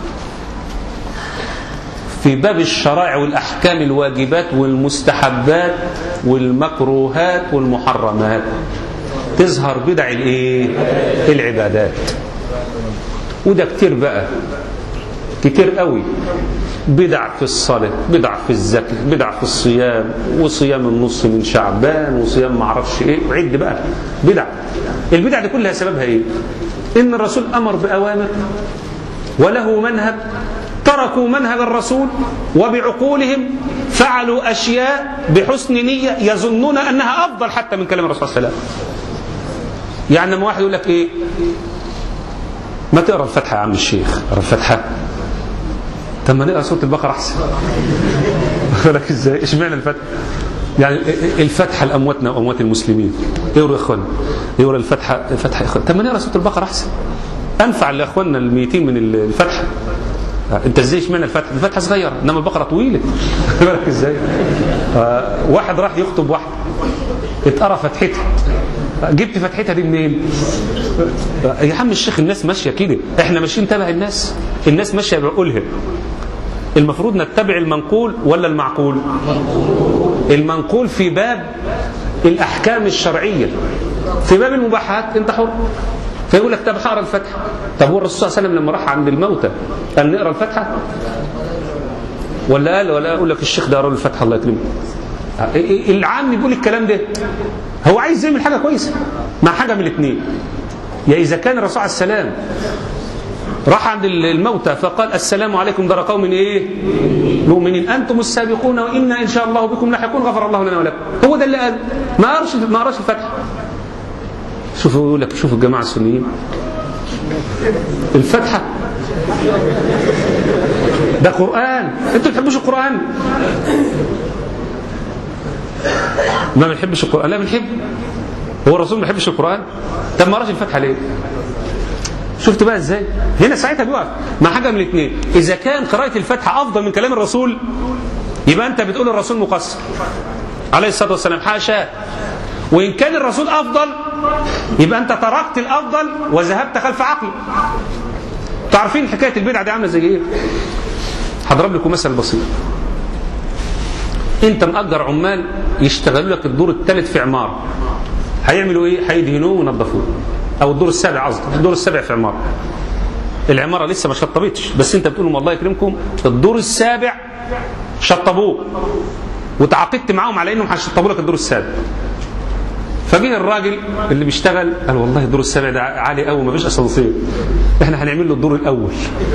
في باب الشرائع والأحكام الواجبات والمستحبات والمكروهات والمحرمات تظهر بدع الايه العبادات وده كتير بقى كتير قوي بدع في الصلاة بدع في الزكاة بدع في الصيام وصيام النص من شعبان وصيام معرفش ايه وعد بقى بدع البدع دي كلها سببها ايه ان الرسول امر باوامر وله منهج تركوا منهج الرسول وبعقولهم فعلوا اشياء بحسن نيه يظنون انها افضل حتى من كلام الرسول صلى الله عليه وسلم يعني لما واحد يقول لك ايه ما تقرا الفاتحه يا عم الشيخ اقرا الفاتحه طب ما نقرا سوره البقره احسن لك ازاي اشمعنى الفاتحه يعني الفاتحه لامواتنا واموات المسلمين اقروا يا اخوانا يقرا الفاتحه الفاتحه يا اخوانا طب ما نقرا سوره البقره احسن انفع لاخواننا الميتين من الفتحه انت ازاي اشمعنى الفتحه الفتحه صغيره انما البقره طويله بالك ازاي آه، واحد راح يخطب واحده اتقرا فتحتها جبت فتحتها دي منين يا عم الشيخ الناس ماشيه كده احنا ماشيين تبع الناس الناس ماشيه بعقولها المفروض نتبع المنقول ولا المعقول المنقول في باب الاحكام الشرعيه في باب المباحات انت حر فيقول لك طب هقرا الفاتحه طب هو الرسول صلى الله عليه وسلم لما راح عند الموتى قال نقرا الفاتحه ولا قال ولا اقول لك الشيخ ده قرا له الفاتحه الله يكرمه العام بيقول الكلام ده هو عايز يعمل حاجه كويسه مع حاجه من الاثنين يا اذا كان الرسول عليه السلام راح عند الموتى فقال السلام عليكم دار قوم ايه مؤمنين انتم السابقون وانا ان شاء الله بكم لاحقون غفر الله لنا ولكم هو ده اللي قال ما قراش ما قراش الفتح شوفوا يقول لك شوفوا الجماعه السنيين الفتحه ده قران انتوا ما بتحبوش القران ما بنحبش القران لا بنحب هو الرسول ما بيحبش القران طب ما قراش الفتحه ليه شفت بقى ازاي هنا ساعتها بيقف مع حاجه من الاثنين اذا كان قراءه الفاتحه افضل من كلام الرسول يبقى انت بتقول الرسول مقصر عليه الصلاه والسلام حاشا وان كان الرسول افضل يبقى انت تركت الافضل وذهبت خلف عقل تعرفين حكايه البدعه دي عامله زي ايه هضرب لكم مثل بسيط انت مأجر عمال يشتغلوا لك الدور الثالث في عماره هيعملوا ايه هيدهنوه وينظفوه او الدور السابع قصدي الدور السابع في عماره العماره لسه ما شطبتش بس انت بتقول لهم الله يكرمكم الدور السابع شطبوه وتعاقدت معاهم على انهم هيشطبوا لك الدور السابع فجه الراجل اللي بيشتغل قال والله الدور السابع ده عالي قوي ما فيش اسانسير احنا هنعمل له الدور الاول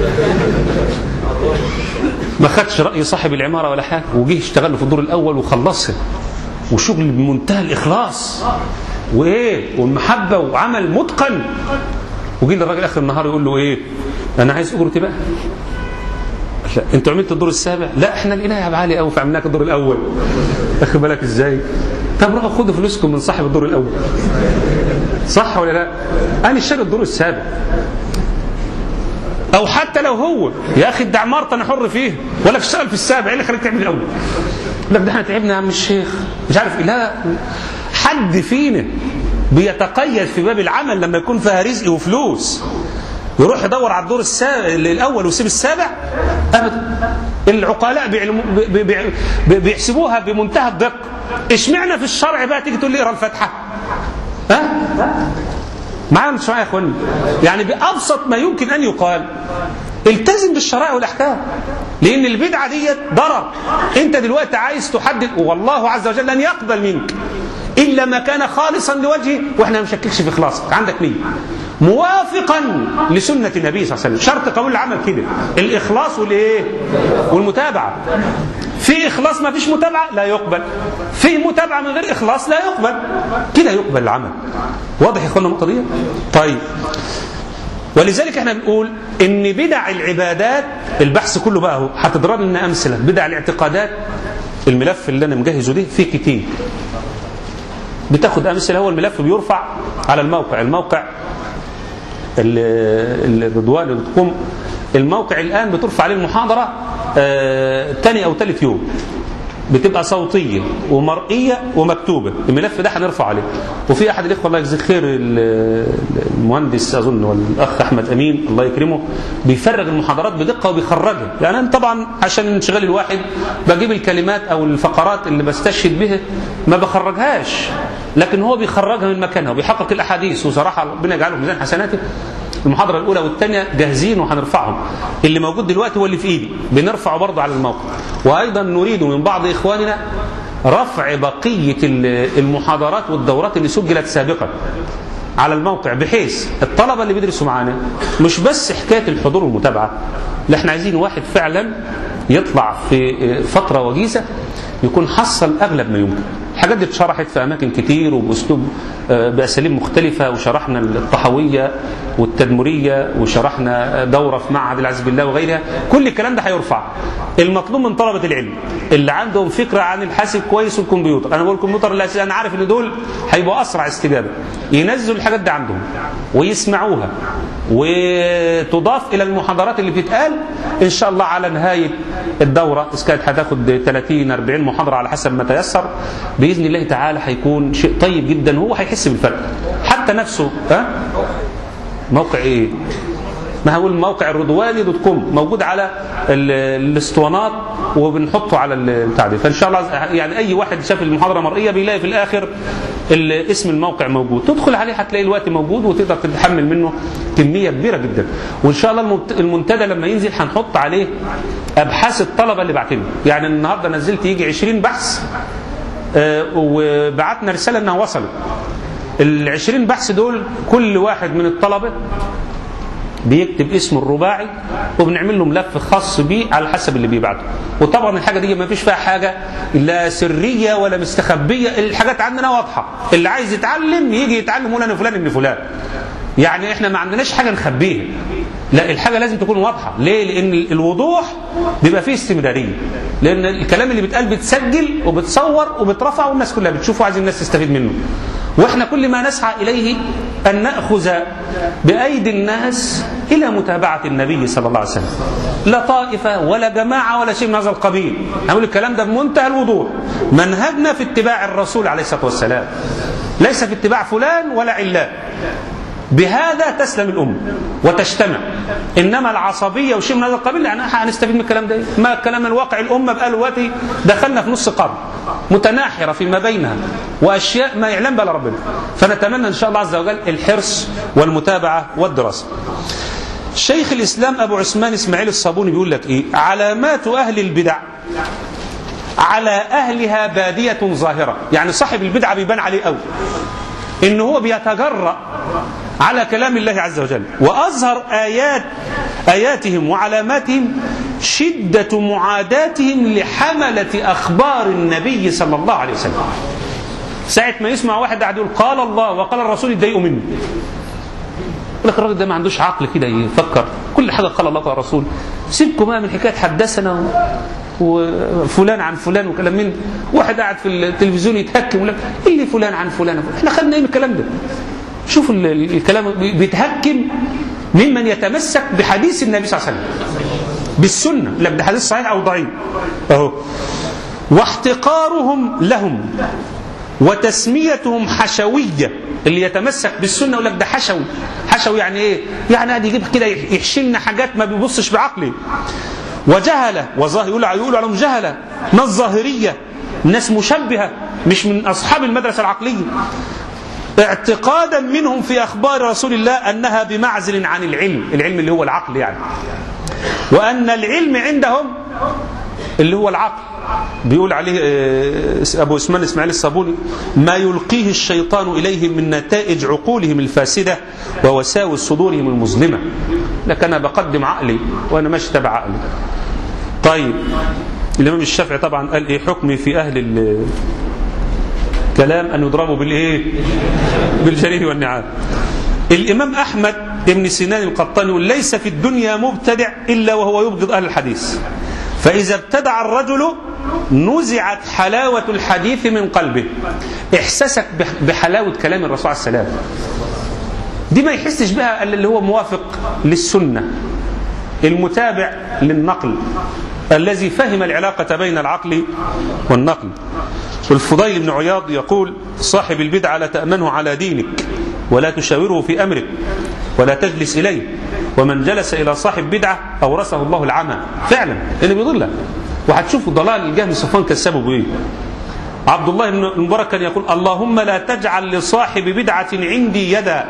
ما خدش راي صاحب العماره ولا حاجه وجه اشتغل له في الدور الاول وخلصها وشغل بمنتهى الاخلاص وايه والمحبه وعمل متقن وجي للراجل اخر النهار يقول له ايه انا عايز اجرتي بقى لا انتوا عملتوا الدور السابع لا احنا لقيناها عالي قوي فعملناك الدور الاول واخد بالك ازاي طب روحوا خدوا فلوسكم من صاحب الدور الاول صح ولا لا انا اشتري الدور السابع او حتى لو هو يا اخي ده عمارة انا حر فيها ولا اشتغل في السابع ايه اللي خليك تعمل الاول لك ده احنا تعبنا يا عم الشيخ مش عارف إيه. لا حد فينا بيتقيد في باب العمل لما يكون فيها رزق وفلوس يروح يدور على الدور السابع الاول ويسيب السابع ابدا العقلاء بيعلموا بي بي بي بيحسبوها بمنتهى الدقه اشمعنى في الشرع بقى تيجي تقول لي اقرا الفاتحه ها معايا مش معايا يا اخواني يعني بابسط ما يمكن ان يقال التزم بالشرائع والاحكام لان البدعه ديت ضرر انت دلوقتي عايز تحدد والله عز وجل لن يقبل منك الا ما كان خالصا لوجهه واحنا ما نشككش في اخلاصك عندك نيه موافقا لسنه النبي صلى الله عليه وسلم شرط قبول العمل كده الاخلاص والايه والمتابعه في اخلاص ما فيش متابعه لا يقبل في متابعه من غير اخلاص لا يقبل كده يقبل العمل واضح يا اخوانا النقطه دي طيب ولذلك احنا بنقول ان بدع العبادات البحث كله بقى اهو هتضرب لنا امثله بدع الاعتقادات الملف اللي انا مجهزه ده فيه كتير بتاخد امثله هو الملف بيرفع على الموقع الموقع الرضوان دوت كوم الموقع الان بترفع عليه المحاضره آه تاني او ثالث يوم بتبقى صوتيه ومرئيه ومكتوبه الملف ده هنرفع عليه وفي احد الاخوه الله يجزيه خير المهندس اظن والاخ احمد امين الله يكرمه بيفرغ المحاضرات بدقه وبيخرجها يعني انا طبعا عشان انشغال الواحد بجيب الكلمات او الفقرات اللي بستشهد بها ما بخرجهاش لكن هو بيخرجها من مكانها وبيحقق الاحاديث وصراحه ربنا يجعله في ميزان حسناته المحاضرة الأولى والثانية جاهزين وهنرفعهم اللي موجود دلوقتي هو اللي في إيدي بنرفعه برضه على الموقع وأيضا نريد من بعض إخواننا رفع بقية المحاضرات والدورات اللي سجلت سابقا على الموقع بحيث الطلبة اللي بيدرسوا معانا مش بس حكاية الحضور والمتابعة لا احنا عايزين واحد فعلا يطلع في فترة وجيزة يكون حصل أغلب ما يمكن الحاجات دي اتشرحت في أماكن كتير وبأسلوب بأساليب مختلفة وشرحنا الطحوية والتدمرية وشرحنا دورة في معهد العز بالله وغيرها كل الكلام ده هيرفع المطلوب من طلبة العلم اللي عندهم فكرة عن الحاسب كويس والكمبيوتر أنا بقول الكمبيوتر الأساسي أنا عارف إن دول هيبقوا أسرع استجابة ينزلوا الحاجات دي عندهم ويسمعوها وتضاف إلى المحاضرات اللي بتتقال إن شاء الله على نهاية الدورة إذا كانت هتاخد 30 40 محاضرة على حسب ما تيسر بإذن الله تعالى هيكون شيء طيب جدا وهو هيحس بالفرق حتى نفسه ها موقع ايه ما هقول موقع الرضواني دوت كوم موجود على الاسطوانات وبنحطه على البتاع دي فان شاء الله يعني اي واحد شاف المحاضره مرئيه بيلاقي في الاخر اسم الموقع موجود تدخل عليه هتلاقي الوقت موجود وتقدر تتحمل منه كميه كبيره جدا وان شاء الله المنتدى لما ينزل هنحط عليه ابحاث الطلبه اللي بعتنا يعني النهارده نزلت يجي 20 بحث آه وبعتنا رساله انها وصلت ال 20 بحث دول كل واحد من الطلبه بيكتب اسمه الرباعي وبنعمل له ملف خاص بيه على حسب اللي بيبعته وطبعا الحاجه دي ما فيش فيها حاجه لا سريه ولا مستخبيه الحاجات عندنا واضحه اللي عايز يتعلم يجي يتعلم فلان فلان ابن فلان يعني احنا ما عندناش حاجه نخبيها لا الحاجه لازم تكون واضحه ليه لان الوضوح بيبقى فيه استمراريه لان الكلام اللي بيتقال بتسجل وبتصور وبترفع والناس كلها بتشوفه عايز الناس تستفيد منه واحنا كل ما نسعى اليه ان ناخذ بايدي الناس الى متابعه النبي صلى الله عليه وسلم لا طائفه ولا جماعه ولا شيء من هذا القبيل نقول الكلام ده بمنتهى الوضوح منهجنا في اتباع الرسول عليه الصلاه والسلام ليس في اتباع فلان ولا علان بهذا تسلم الأمة وتجتمع إنما العصبية وشيء من هذا القبيل يعني هنستفيد من الكلام ده ما كلام الواقع الأمة بقى دلوقتي دخلنا في نص قرن متناحرة فيما بينها وأشياء ما يعلم بها ربنا فنتمنى إن شاء الله عز وجل الحرص والمتابعة والدراسة شيخ الإسلام أبو عثمان إسماعيل الصابوني بيقول لك إيه علامات أهل البدع على أهلها بادية ظاهرة يعني صاحب البدعة بيبان عليه قوي إن هو بيتجرأ على كلام الله عز وجل وأظهر آيات آياتهم وعلاماتهم شدة معاداتهم لحملة أخبار النبي صلى الله عليه وسلم ساعة ما يسمع واحد قاعد يقول قال الله وقال الرسول يتضايقوا منه يقول لك الراجل ده ما عندوش عقل كده يفكر كل حاجة قال الله وقال الرسول سيبكم بقى من حكاية حدثنا وفلان عن فلان وكلام من واحد قاعد في التلفزيون يتهكم ولا اللي فلان عن فلان احنا خدنا ايه من الكلام ده شوف ال- ال- الكلام بي- بيتهكم ممن يتمسك بحديث النبي صلى الله عليه وسلم بالسنة لا ده حديث صحيح أو ضعيف أهو واحتقارهم لهم وتسميتهم حشوية اللي يتمسك بالسنة يقول لك ده حشوي حشوي يعني ايه يعني قاعد يجيب كده يحشي لنا حاجات ما بيبصش بعقله وجهلة وظاهر يقول يقولوا عليهم جهلة ناس ظاهرية ناس مشبهة مش من أصحاب المدرسة العقلية اعتقادا منهم في أخبار رسول الله أنها بمعزل عن العلم العلم اللي هو العقل يعني وأن العلم عندهم اللي هو العقل بيقول عليه آه، أبو اسمان إسماعيل الصابوني ما يلقيه الشيطان إليهم من نتائج عقولهم الفاسدة ووساوس صدورهم المظلمة لكن أنا بقدم عقلي وأنا ماشي تبع عقلي طيب الإمام الشافعي طبعا قال إيه حكمي في أهل ال- كلام أن يضربوا بالإيه بالجرير والنعام الإمام أحمد بن سنان القطاني يقول ليس في الدنيا مبتدع إلا وهو يبغض أهل الحديث فإذا ابتدع الرجل نزعت حلاوة الحديث من قلبه إحساسك بح- بحلاوة كلام الرسول عليه السلام دي ما يحسش بها إلا اللي هو موافق للسنة المتابع للنقل الذي فهم العلاقة بين العقل والنقل والفضيل بن عياض يقول صاحب البدعة لا تأمنه على دينك ولا تشاوره في أمرك ولا تجلس إليه ومن جلس إلى صاحب بدعة أورثه الله العمى فعلا اللي بيضله وهتشوفوا ضلال الجهم صفوان كسبه بإيه عبد الله بن المبارك كان يقول اللهم لا تجعل لصاحب بدعة عندي يدا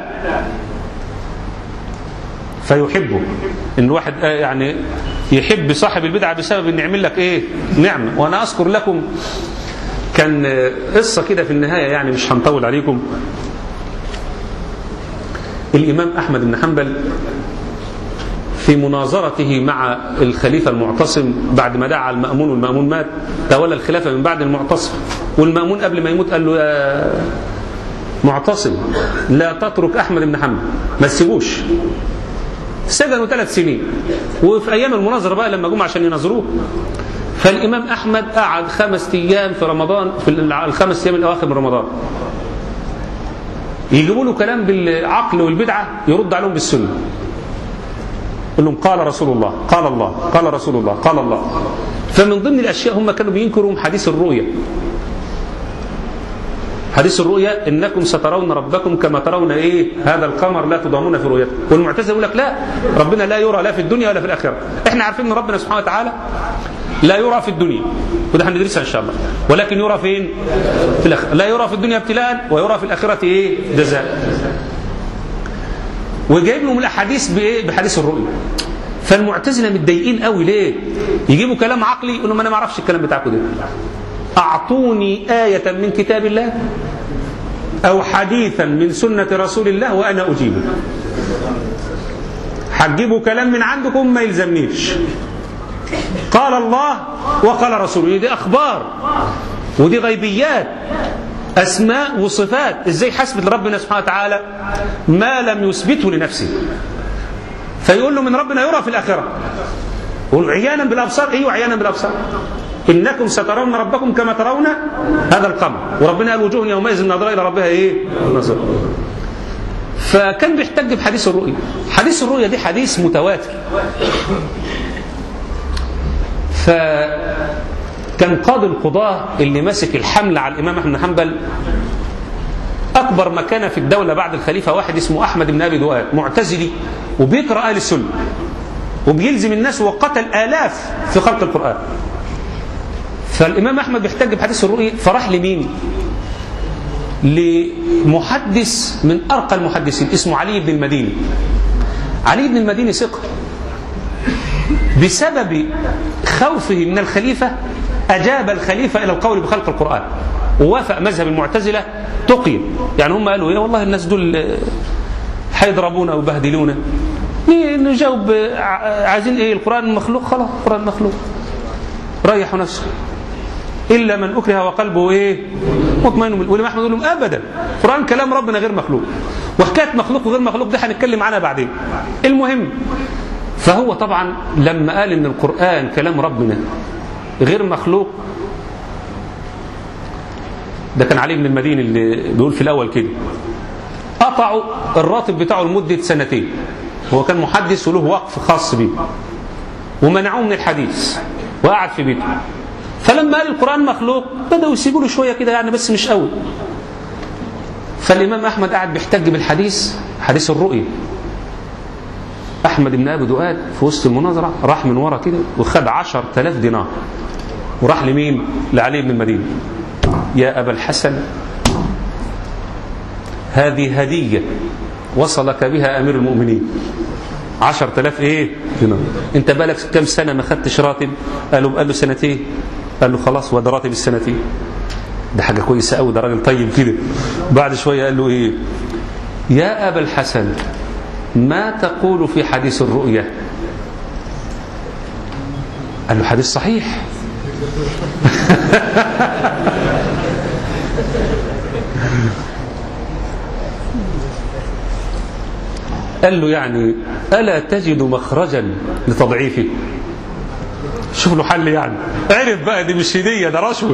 فيحبه ان الواحد آه يعني يحب صاحب البدعه بسبب ان يعمل لك ايه نعمه وانا اذكر لكم كان آه، قصه كده في النهايه يعني مش هنطول عليكم الامام احمد بن حنبل في مناظرته مع الخليفة المعتصم بعد ما دعا المأمون والمأمون مات تولى الخلافة من بعد المعتصم والمأمون قبل ما يموت قال له يا معتصم لا تترك أحمد بن حنبل ما تسيبوش سجنوا ثلاث سنين وفي ايام المناظره بقى لما جم عشان يناظروه فالامام احمد قعد خمس ايام في رمضان في الخمس ايام الاواخر من رمضان يجيبوا له كلام بالعقل والبدعه يرد عليهم بالسنه يقول لهم قال رسول الله قال الله قال رسول الله قال الله فمن ضمن الاشياء هم كانوا بينكروا حديث الرؤيه حديث الرؤيا انكم سترون ربكم كما ترون ايه هذا القمر لا تضامون في رؤيته والمعتزله يقول لك لا ربنا لا يرى لا في الدنيا ولا في الاخره احنا عارفين ان ربنا سبحانه وتعالى لا يرى في الدنيا وده هندرسها ان شاء الله ولكن يرى فين في الاخره لا يرى في الدنيا ابتلاء ويرى في الاخره ايه جزاء وجايب لهم الاحاديث بايه بحديث الرؤيا فالمعتزله متضايقين قوي ليه يجيبوا كلام عقلي يقولوا ما انا ما اعرفش الكلام بتاعكم ده أعطوني آية من كتاب الله أو حديثا من سنة رسول الله وأنا أجيبه هتجيبوا كلام من عندكم ما يلزمنيش قال الله وقال رسوله دي أخبار ودي غيبيات أسماء وصفات إزاي حسبت لربنا سبحانه وتعالى ما لم يثبته لنفسه فيقول له من ربنا يرى في الآخرة يقول عيانا بالأبصار أيوه عيانا بالأبصار إنكم سترون ربكم كما ترون هذا القمر وربنا قال وجوه يومئذ ناظرة إلى ربها إيه نظرة فكان بيحتج بحديث الرؤيا حديث الرؤيا دي حديث متواتر فكان قاضي القضاة اللي ماسك الحمل على الإمام أحمد بن حنبل أكبر مكانة في الدولة بعد الخليفة واحد اسمه أحمد بن أبي دؤاد معتزلي وبيقرأ أهل السنة وبيلزم الناس وقتل آلاف في خلق القرآن فالإمام أحمد بيحتج بحديث الرؤيا فراح لمين لمحدث من أرقى المحدثين اسمه علي بن المديني علي بن المديني ثقة بسبب خوفه من الخليفة أجاب الخليفة إلى القول بخلق القرآن ووافق مذهب المعتزلة تقي يعني هم قالوا إيه والله الناس دول هيضربونا ويبهدلونا نجاوب عايزين ايه القرآن مخلوق خلاص القرآن مخلوق ريحوا نفسه إلا من أكره وقلبه إيه مطمئن والإمام أحمد يقول لهم أبدا القرآن كلام ربنا غير مخلوق وحكاية مخلوق وغير مخلوق ده هنتكلم عنها بعدين المهم فهو طبعا لما قال إن القرآن كلام ربنا غير مخلوق ده كان علي بن المديني اللي بيقول في الأول كده قطعوا الراتب بتاعه لمدة سنتين هو كان محدث وله وقف خاص به ومنعوه من الحديث وقعد في بيته فلما قال القرآن مخلوق بدأوا يسيبوا له شوية كده يعني بس مش قوي فالإمام أحمد قاعد بيحتج بالحديث حديث الرؤية أحمد بن أبي دؤاد في وسط المناظرة راح من ورا كده وخد عشر تلاف دينار وراح لمين لعلي بن المدينة يا أبا الحسن هذه هدية وصلك بها أمير المؤمنين عشر تلاف ايه دينار انت بالك كم سنة ما خدتش راتب قالوا قال له سنتين قال له خلاص وده راتب السنتين ده حاجة كويسة قوي ده راجل طيب كده بعد شوية قال له ايه يا أبا الحسن ما تقول في حديث الرؤية قال له حديث صحيح قال له يعني ألا تجد مخرجا لتضعيفه شوف له حل يعني عرف بقى دي مش هدية ده رشوة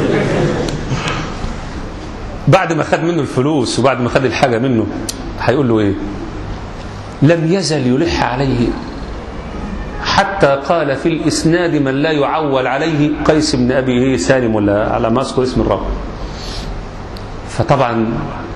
بعد ما خد منه الفلوس وبعد ما خد الحاجة منه هيقول له ايه لم يزل يلح عليه حتى قال في الإسناد من لا يعول عليه قيس بن أبي سالم ولا على ما أذكر اسم الرب فطبعا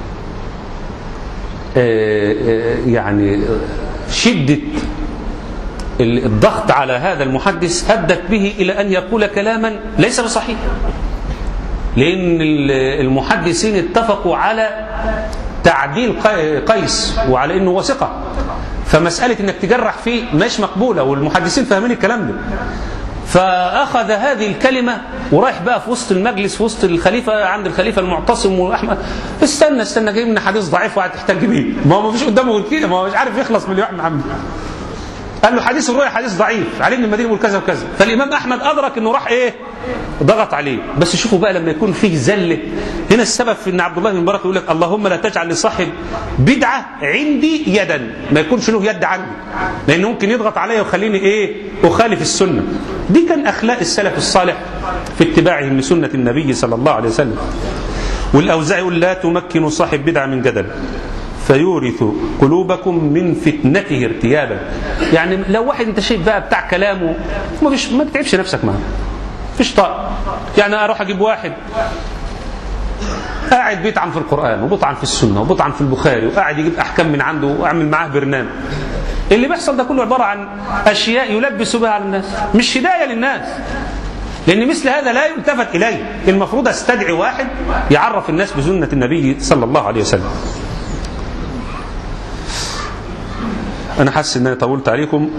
يعني شدة الضغط على هذا المحدث أدت به إلى أن يقول كلاما ليس بصحيح لأن المحدثين اتفقوا على تعديل قيس وعلى أنه وثقة فمسألة أنك تجرح فيه مش مقبولة والمحدثين فاهمين الكلام ده فأخذ هذه الكلمة ورايح بقى في وسط المجلس في وسط الخليفة عند الخليفة المعتصم وأحمد استنى استنى جاي من حديث ضعيف وقاعد تحتاج بيه ما هو مفيش قدامه غير كده ما هو مش عارف يخلص من الواحد محمد قال له حديث الرؤيا حديث ضعيف علي بن المدينة يقول كذا وكذا فالإمام أحمد أدرك أنه راح إيه ضغط عليه بس شوفوا بقى لما يكون فيه زلة هنا السبب في أن عبد الله بن مبارك يقول لك اللهم لا تجعل لصاحب بدعة عندي يدا ما يكونش له يد عندي لأن ممكن يضغط عليا ويخليني إيه أخالف السنة دي كان أخلاق السلف الصالح في اتباعهم لسنة النبي صلى الله عليه وسلم والأوزاعي يقول لا تمكن صاحب بدعة من جدل فيورث قلوبكم من فتنته ارتيابا يعني لو واحد انت شايف بقى بتاع كلامه ما فيش ما تتعبش نفسك معاه فيش طاقه يعني اروح اجيب واحد قاعد بيطعن في القران وبيطعن في السنه وبيطعن في البخاري وقاعد يجيب احكام من عنده واعمل معاه برنامج اللي بيحصل ده كله عباره عن اشياء يلبس بها على الناس مش هدايه للناس لأن مثل هذا لا يلتفت إليه المفروض استدعي واحد يعرف الناس بسنة النبي صلى الله عليه وسلم أنا حاسس إن أنا طولت عليكم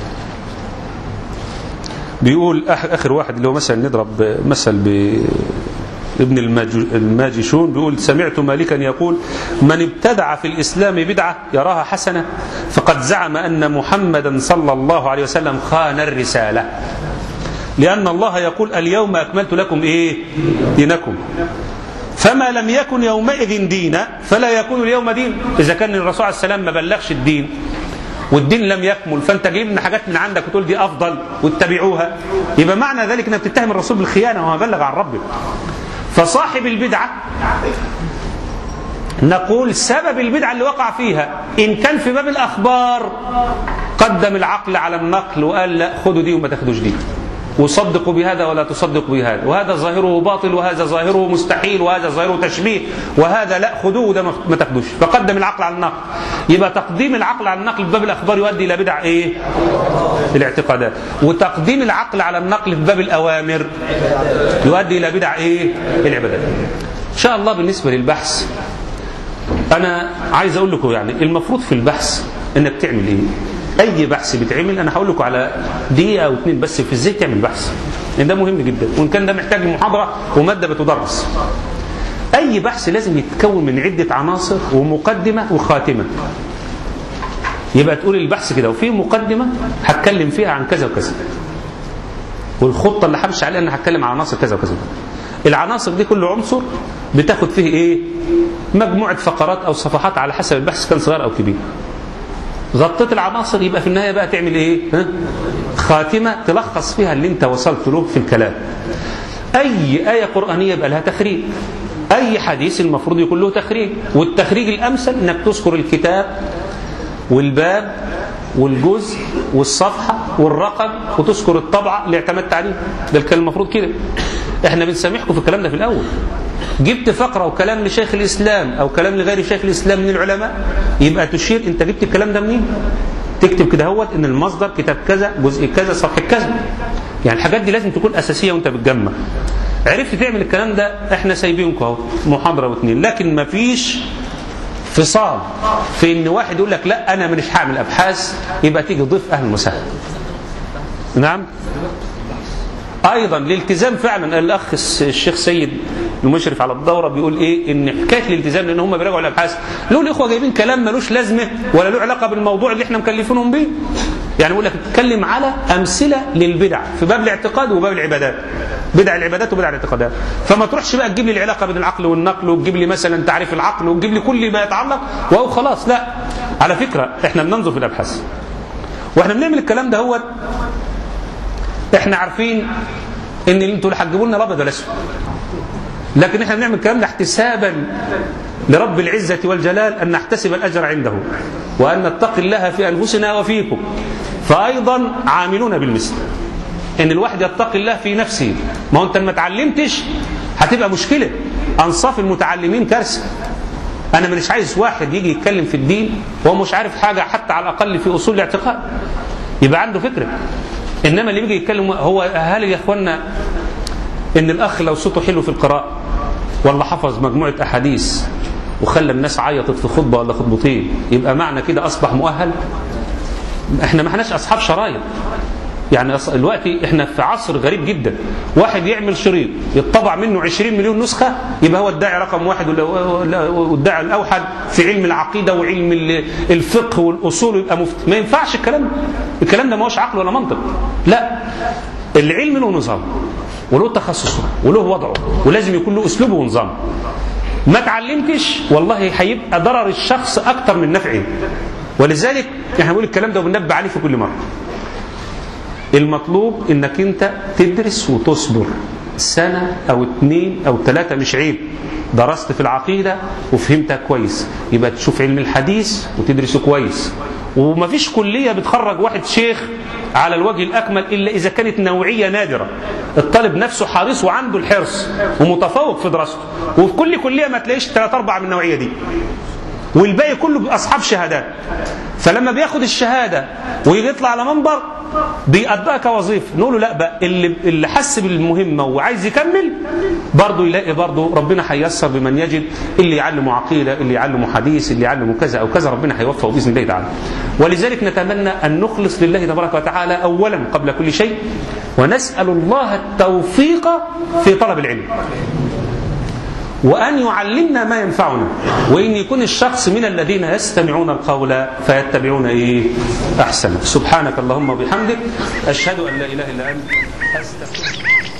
بيقول آخر واحد اللي هو مثلا نضرب مثل ب ابن الماجشون بيقول سمعت مالكا يقول من ابتدع في الإسلام بدعة يراها حسنة فقد زعم أن محمدا صلى الله عليه وسلم خان الرسالة لأن الله يقول اليوم أكملت لكم إيه دينكم فما لم يكن يومئذ دينا فلا يكون اليوم دين إذا كان الرسول عليه السلام ما بلغش الدين والدين لم يكمل فانت جايب لنا حاجات من عندك وتقول دي افضل واتبعوها يبقى معنى ذلك انك بتتهم الرسول بالخيانه وما بلغ عن ربه فصاحب البدعه نقول سبب البدعه اللي وقع فيها ان كان في باب الاخبار قدم العقل على النقل وقال لا خدوا دي وما تاخدوش دي وصدقوا بهذا ولا تصدقوا بهذا وهذا ظاهره باطل وهذا ظاهره مستحيل وهذا ظاهره تشبيه وهذا لا خذوه وده ما تاخدوش فقدم العقل على النقل يبقى تقديم العقل على النقل في باب الاخبار يؤدي الى بدع ايه الاعتقادات وتقديم العقل على النقل في باب الاوامر يؤدي الى بدع ايه العبادات ان شاء الله بالنسبه للبحث انا عايز اقول لكم يعني المفروض في البحث انك تعمل ايه اي بحث بيتعمل انا هقول لكم على دقيقه او اتنين بس في ازاي تعمل بحث لان ده مهم جدا وان كان ده محتاج محاضره وماده بتدرس اي بحث لازم يتكون من عده عناصر ومقدمه وخاتمه يبقى تقول البحث كده وفي مقدمه هتكلم فيها عن كذا وكذا والخطه اللي همشي عليها انا هتكلم عن عناصر كذا وكذا العناصر دي كل عنصر بتاخد فيه ايه مجموعه فقرات او صفحات على حسب البحث كان صغير او كبير غطيت العناصر يبقى في النهايه بقى تعمل ايه ها؟ خاتمه تلخص فيها اللي انت وصلت له في الكلام اي ايه قرانيه يبقى لها تخريج أي حديث المفروض يكون له تخريج والتخريج الأمثل أنك تذكر الكتاب والباب والجزء والصفحة والرقم وتذكر الطبعة اللي اعتمدت عليها ده كان المفروض كده احنا بنسامحكم في الكلام ده في الأول جبت فقرة وكلام لشيخ الإسلام أو كلام لغير شيخ الإسلام من العلماء يبقى تشير أنت جبت الكلام ده منين تكتب كده هوت ان المصدر كتاب كذا جزء كذا صفحه كذا يعني الحاجات دي لازم تكون اساسيه وانت بتجمع عرفت تعمل الكلام ده احنا سايبينكم اهو محاضره واثنين لكن ما فيش فصال في ان واحد يقول لك لا انا مش هعمل ابحاث يبقى تيجي ضيف اهل المساعده نعم ايضا الالتزام فعلا الاخ الشيخ سيد المشرف على الدوره بيقول ايه ان حكايه الالتزام لان هم بيراجعوا الابحاث له الاخوه جايبين كلام ملوش لازمه ولا له علاقه بالموضوع اللي احنا مكلفينهم بيه يعني بيقول لك اتكلم على امثله للبدع في باب الاعتقاد وباب العبادات بدع العبادات وبدع الاعتقادات فما تروحش بقى تجيب لي العلاقه بين العقل والنقل وتجيب لي مثلا تعريف العقل وتجيب لي كل ما يتعلق وهو خلاص لا على فكره احنا بننظر في الابحاث واحنا بنعمل الكلام ده هو احنا عارفين ان انتوا اللي هتجيبوا لنا الابيض والاسود لكن احنا بنعمل الكلام ده احتسابا لرب العزة والجلال أن نحتسب الأجر عنده وأن نتقي الله في أنفسنا وفيكم فأيضا عاملون بالمثل ان الواحد يتقي الله في نفسه ما هو انت ما اتعلمتش هتبقى مشكله انصاف المتعلمين كارثه انا مش عايز واحد يجي يتكلم في الدين وهو مش عارف حاجه حتى على الاقل في اصول الاعتقاد يبقى عنده فكره انما اللي بيجي يتكلم هو هل يا اخوانا ان الاخ لو صوته حلو في القراءه ولا حفظ مجموعه احاديث وخلى الناس عيطت في خطبه ولا خطبتين يبقى معنى كده اصبح مؤهل احنا ما احناش اصحاب شرايط يعني دلوقتي احنا في عصر غريب جدا واحد يعمل شريط يطبع منه 20 مليون نسخة يبقى هو الداعي رقم واحد والداعي الأوحد في علم العقيدة وعلم الفقه والأصول يبقى مفتي ما ينفعش الكلام ده الكلام ده ما هوش عقل ولا منطق لا العلم له نظام وله تخصصه وله وضعه ولازم يكون له أسلوبه ونظامه ما تعلمتش والله هيبقى ضرر الشخص أكتر من نفعه ولذلك احنا بنقول الكلام ده وبننبه عليه في كل مرة المطلوب انك انت تدرس وتصبر سنة او اتنين او تلاتة مش عيب درست في العقيدة وفهمتها كويس يبقى تشوف علم الحديث وتدرسه كويس ومفيش كلية بتخرج واحد شيخ على الوجه الأكمل إلا إذا كانت نوعية نادرة الطالب نفسه حريص وعنده الحرص ومتفوق في دراسته وفي كل كلية ما تلاقيش ثلاثة أربعة من النوعية دي والباقي كله أصحاب شهادات فلما بياخد الشهادة ويجي يطلع على منبر بيقضيها كوظيفه نقول له لا بقى اللي اللي حس بالمهمه وعايز يكمل برضه يلاقي برضه ربنا هيسر بمن يجد اللي يعلمه عقيده اللي يعلمه حديث اللي يعلمه كذا او كذا ربنا هيوفقه باذن الله تعالى ولذلك نتمنى ان نخلص لله تبارك وتعالى اولا قبل كل شيء ونسال الله التوفيق في طلب العلم وأن يعلمنا ما ينفعنا وإن يكون الشخص من الذين يستمعون القول فيتبعون إيه أحسن سبحانك اللهم وبحمدك أشهد أن لا إله إلا أنت أستغفرك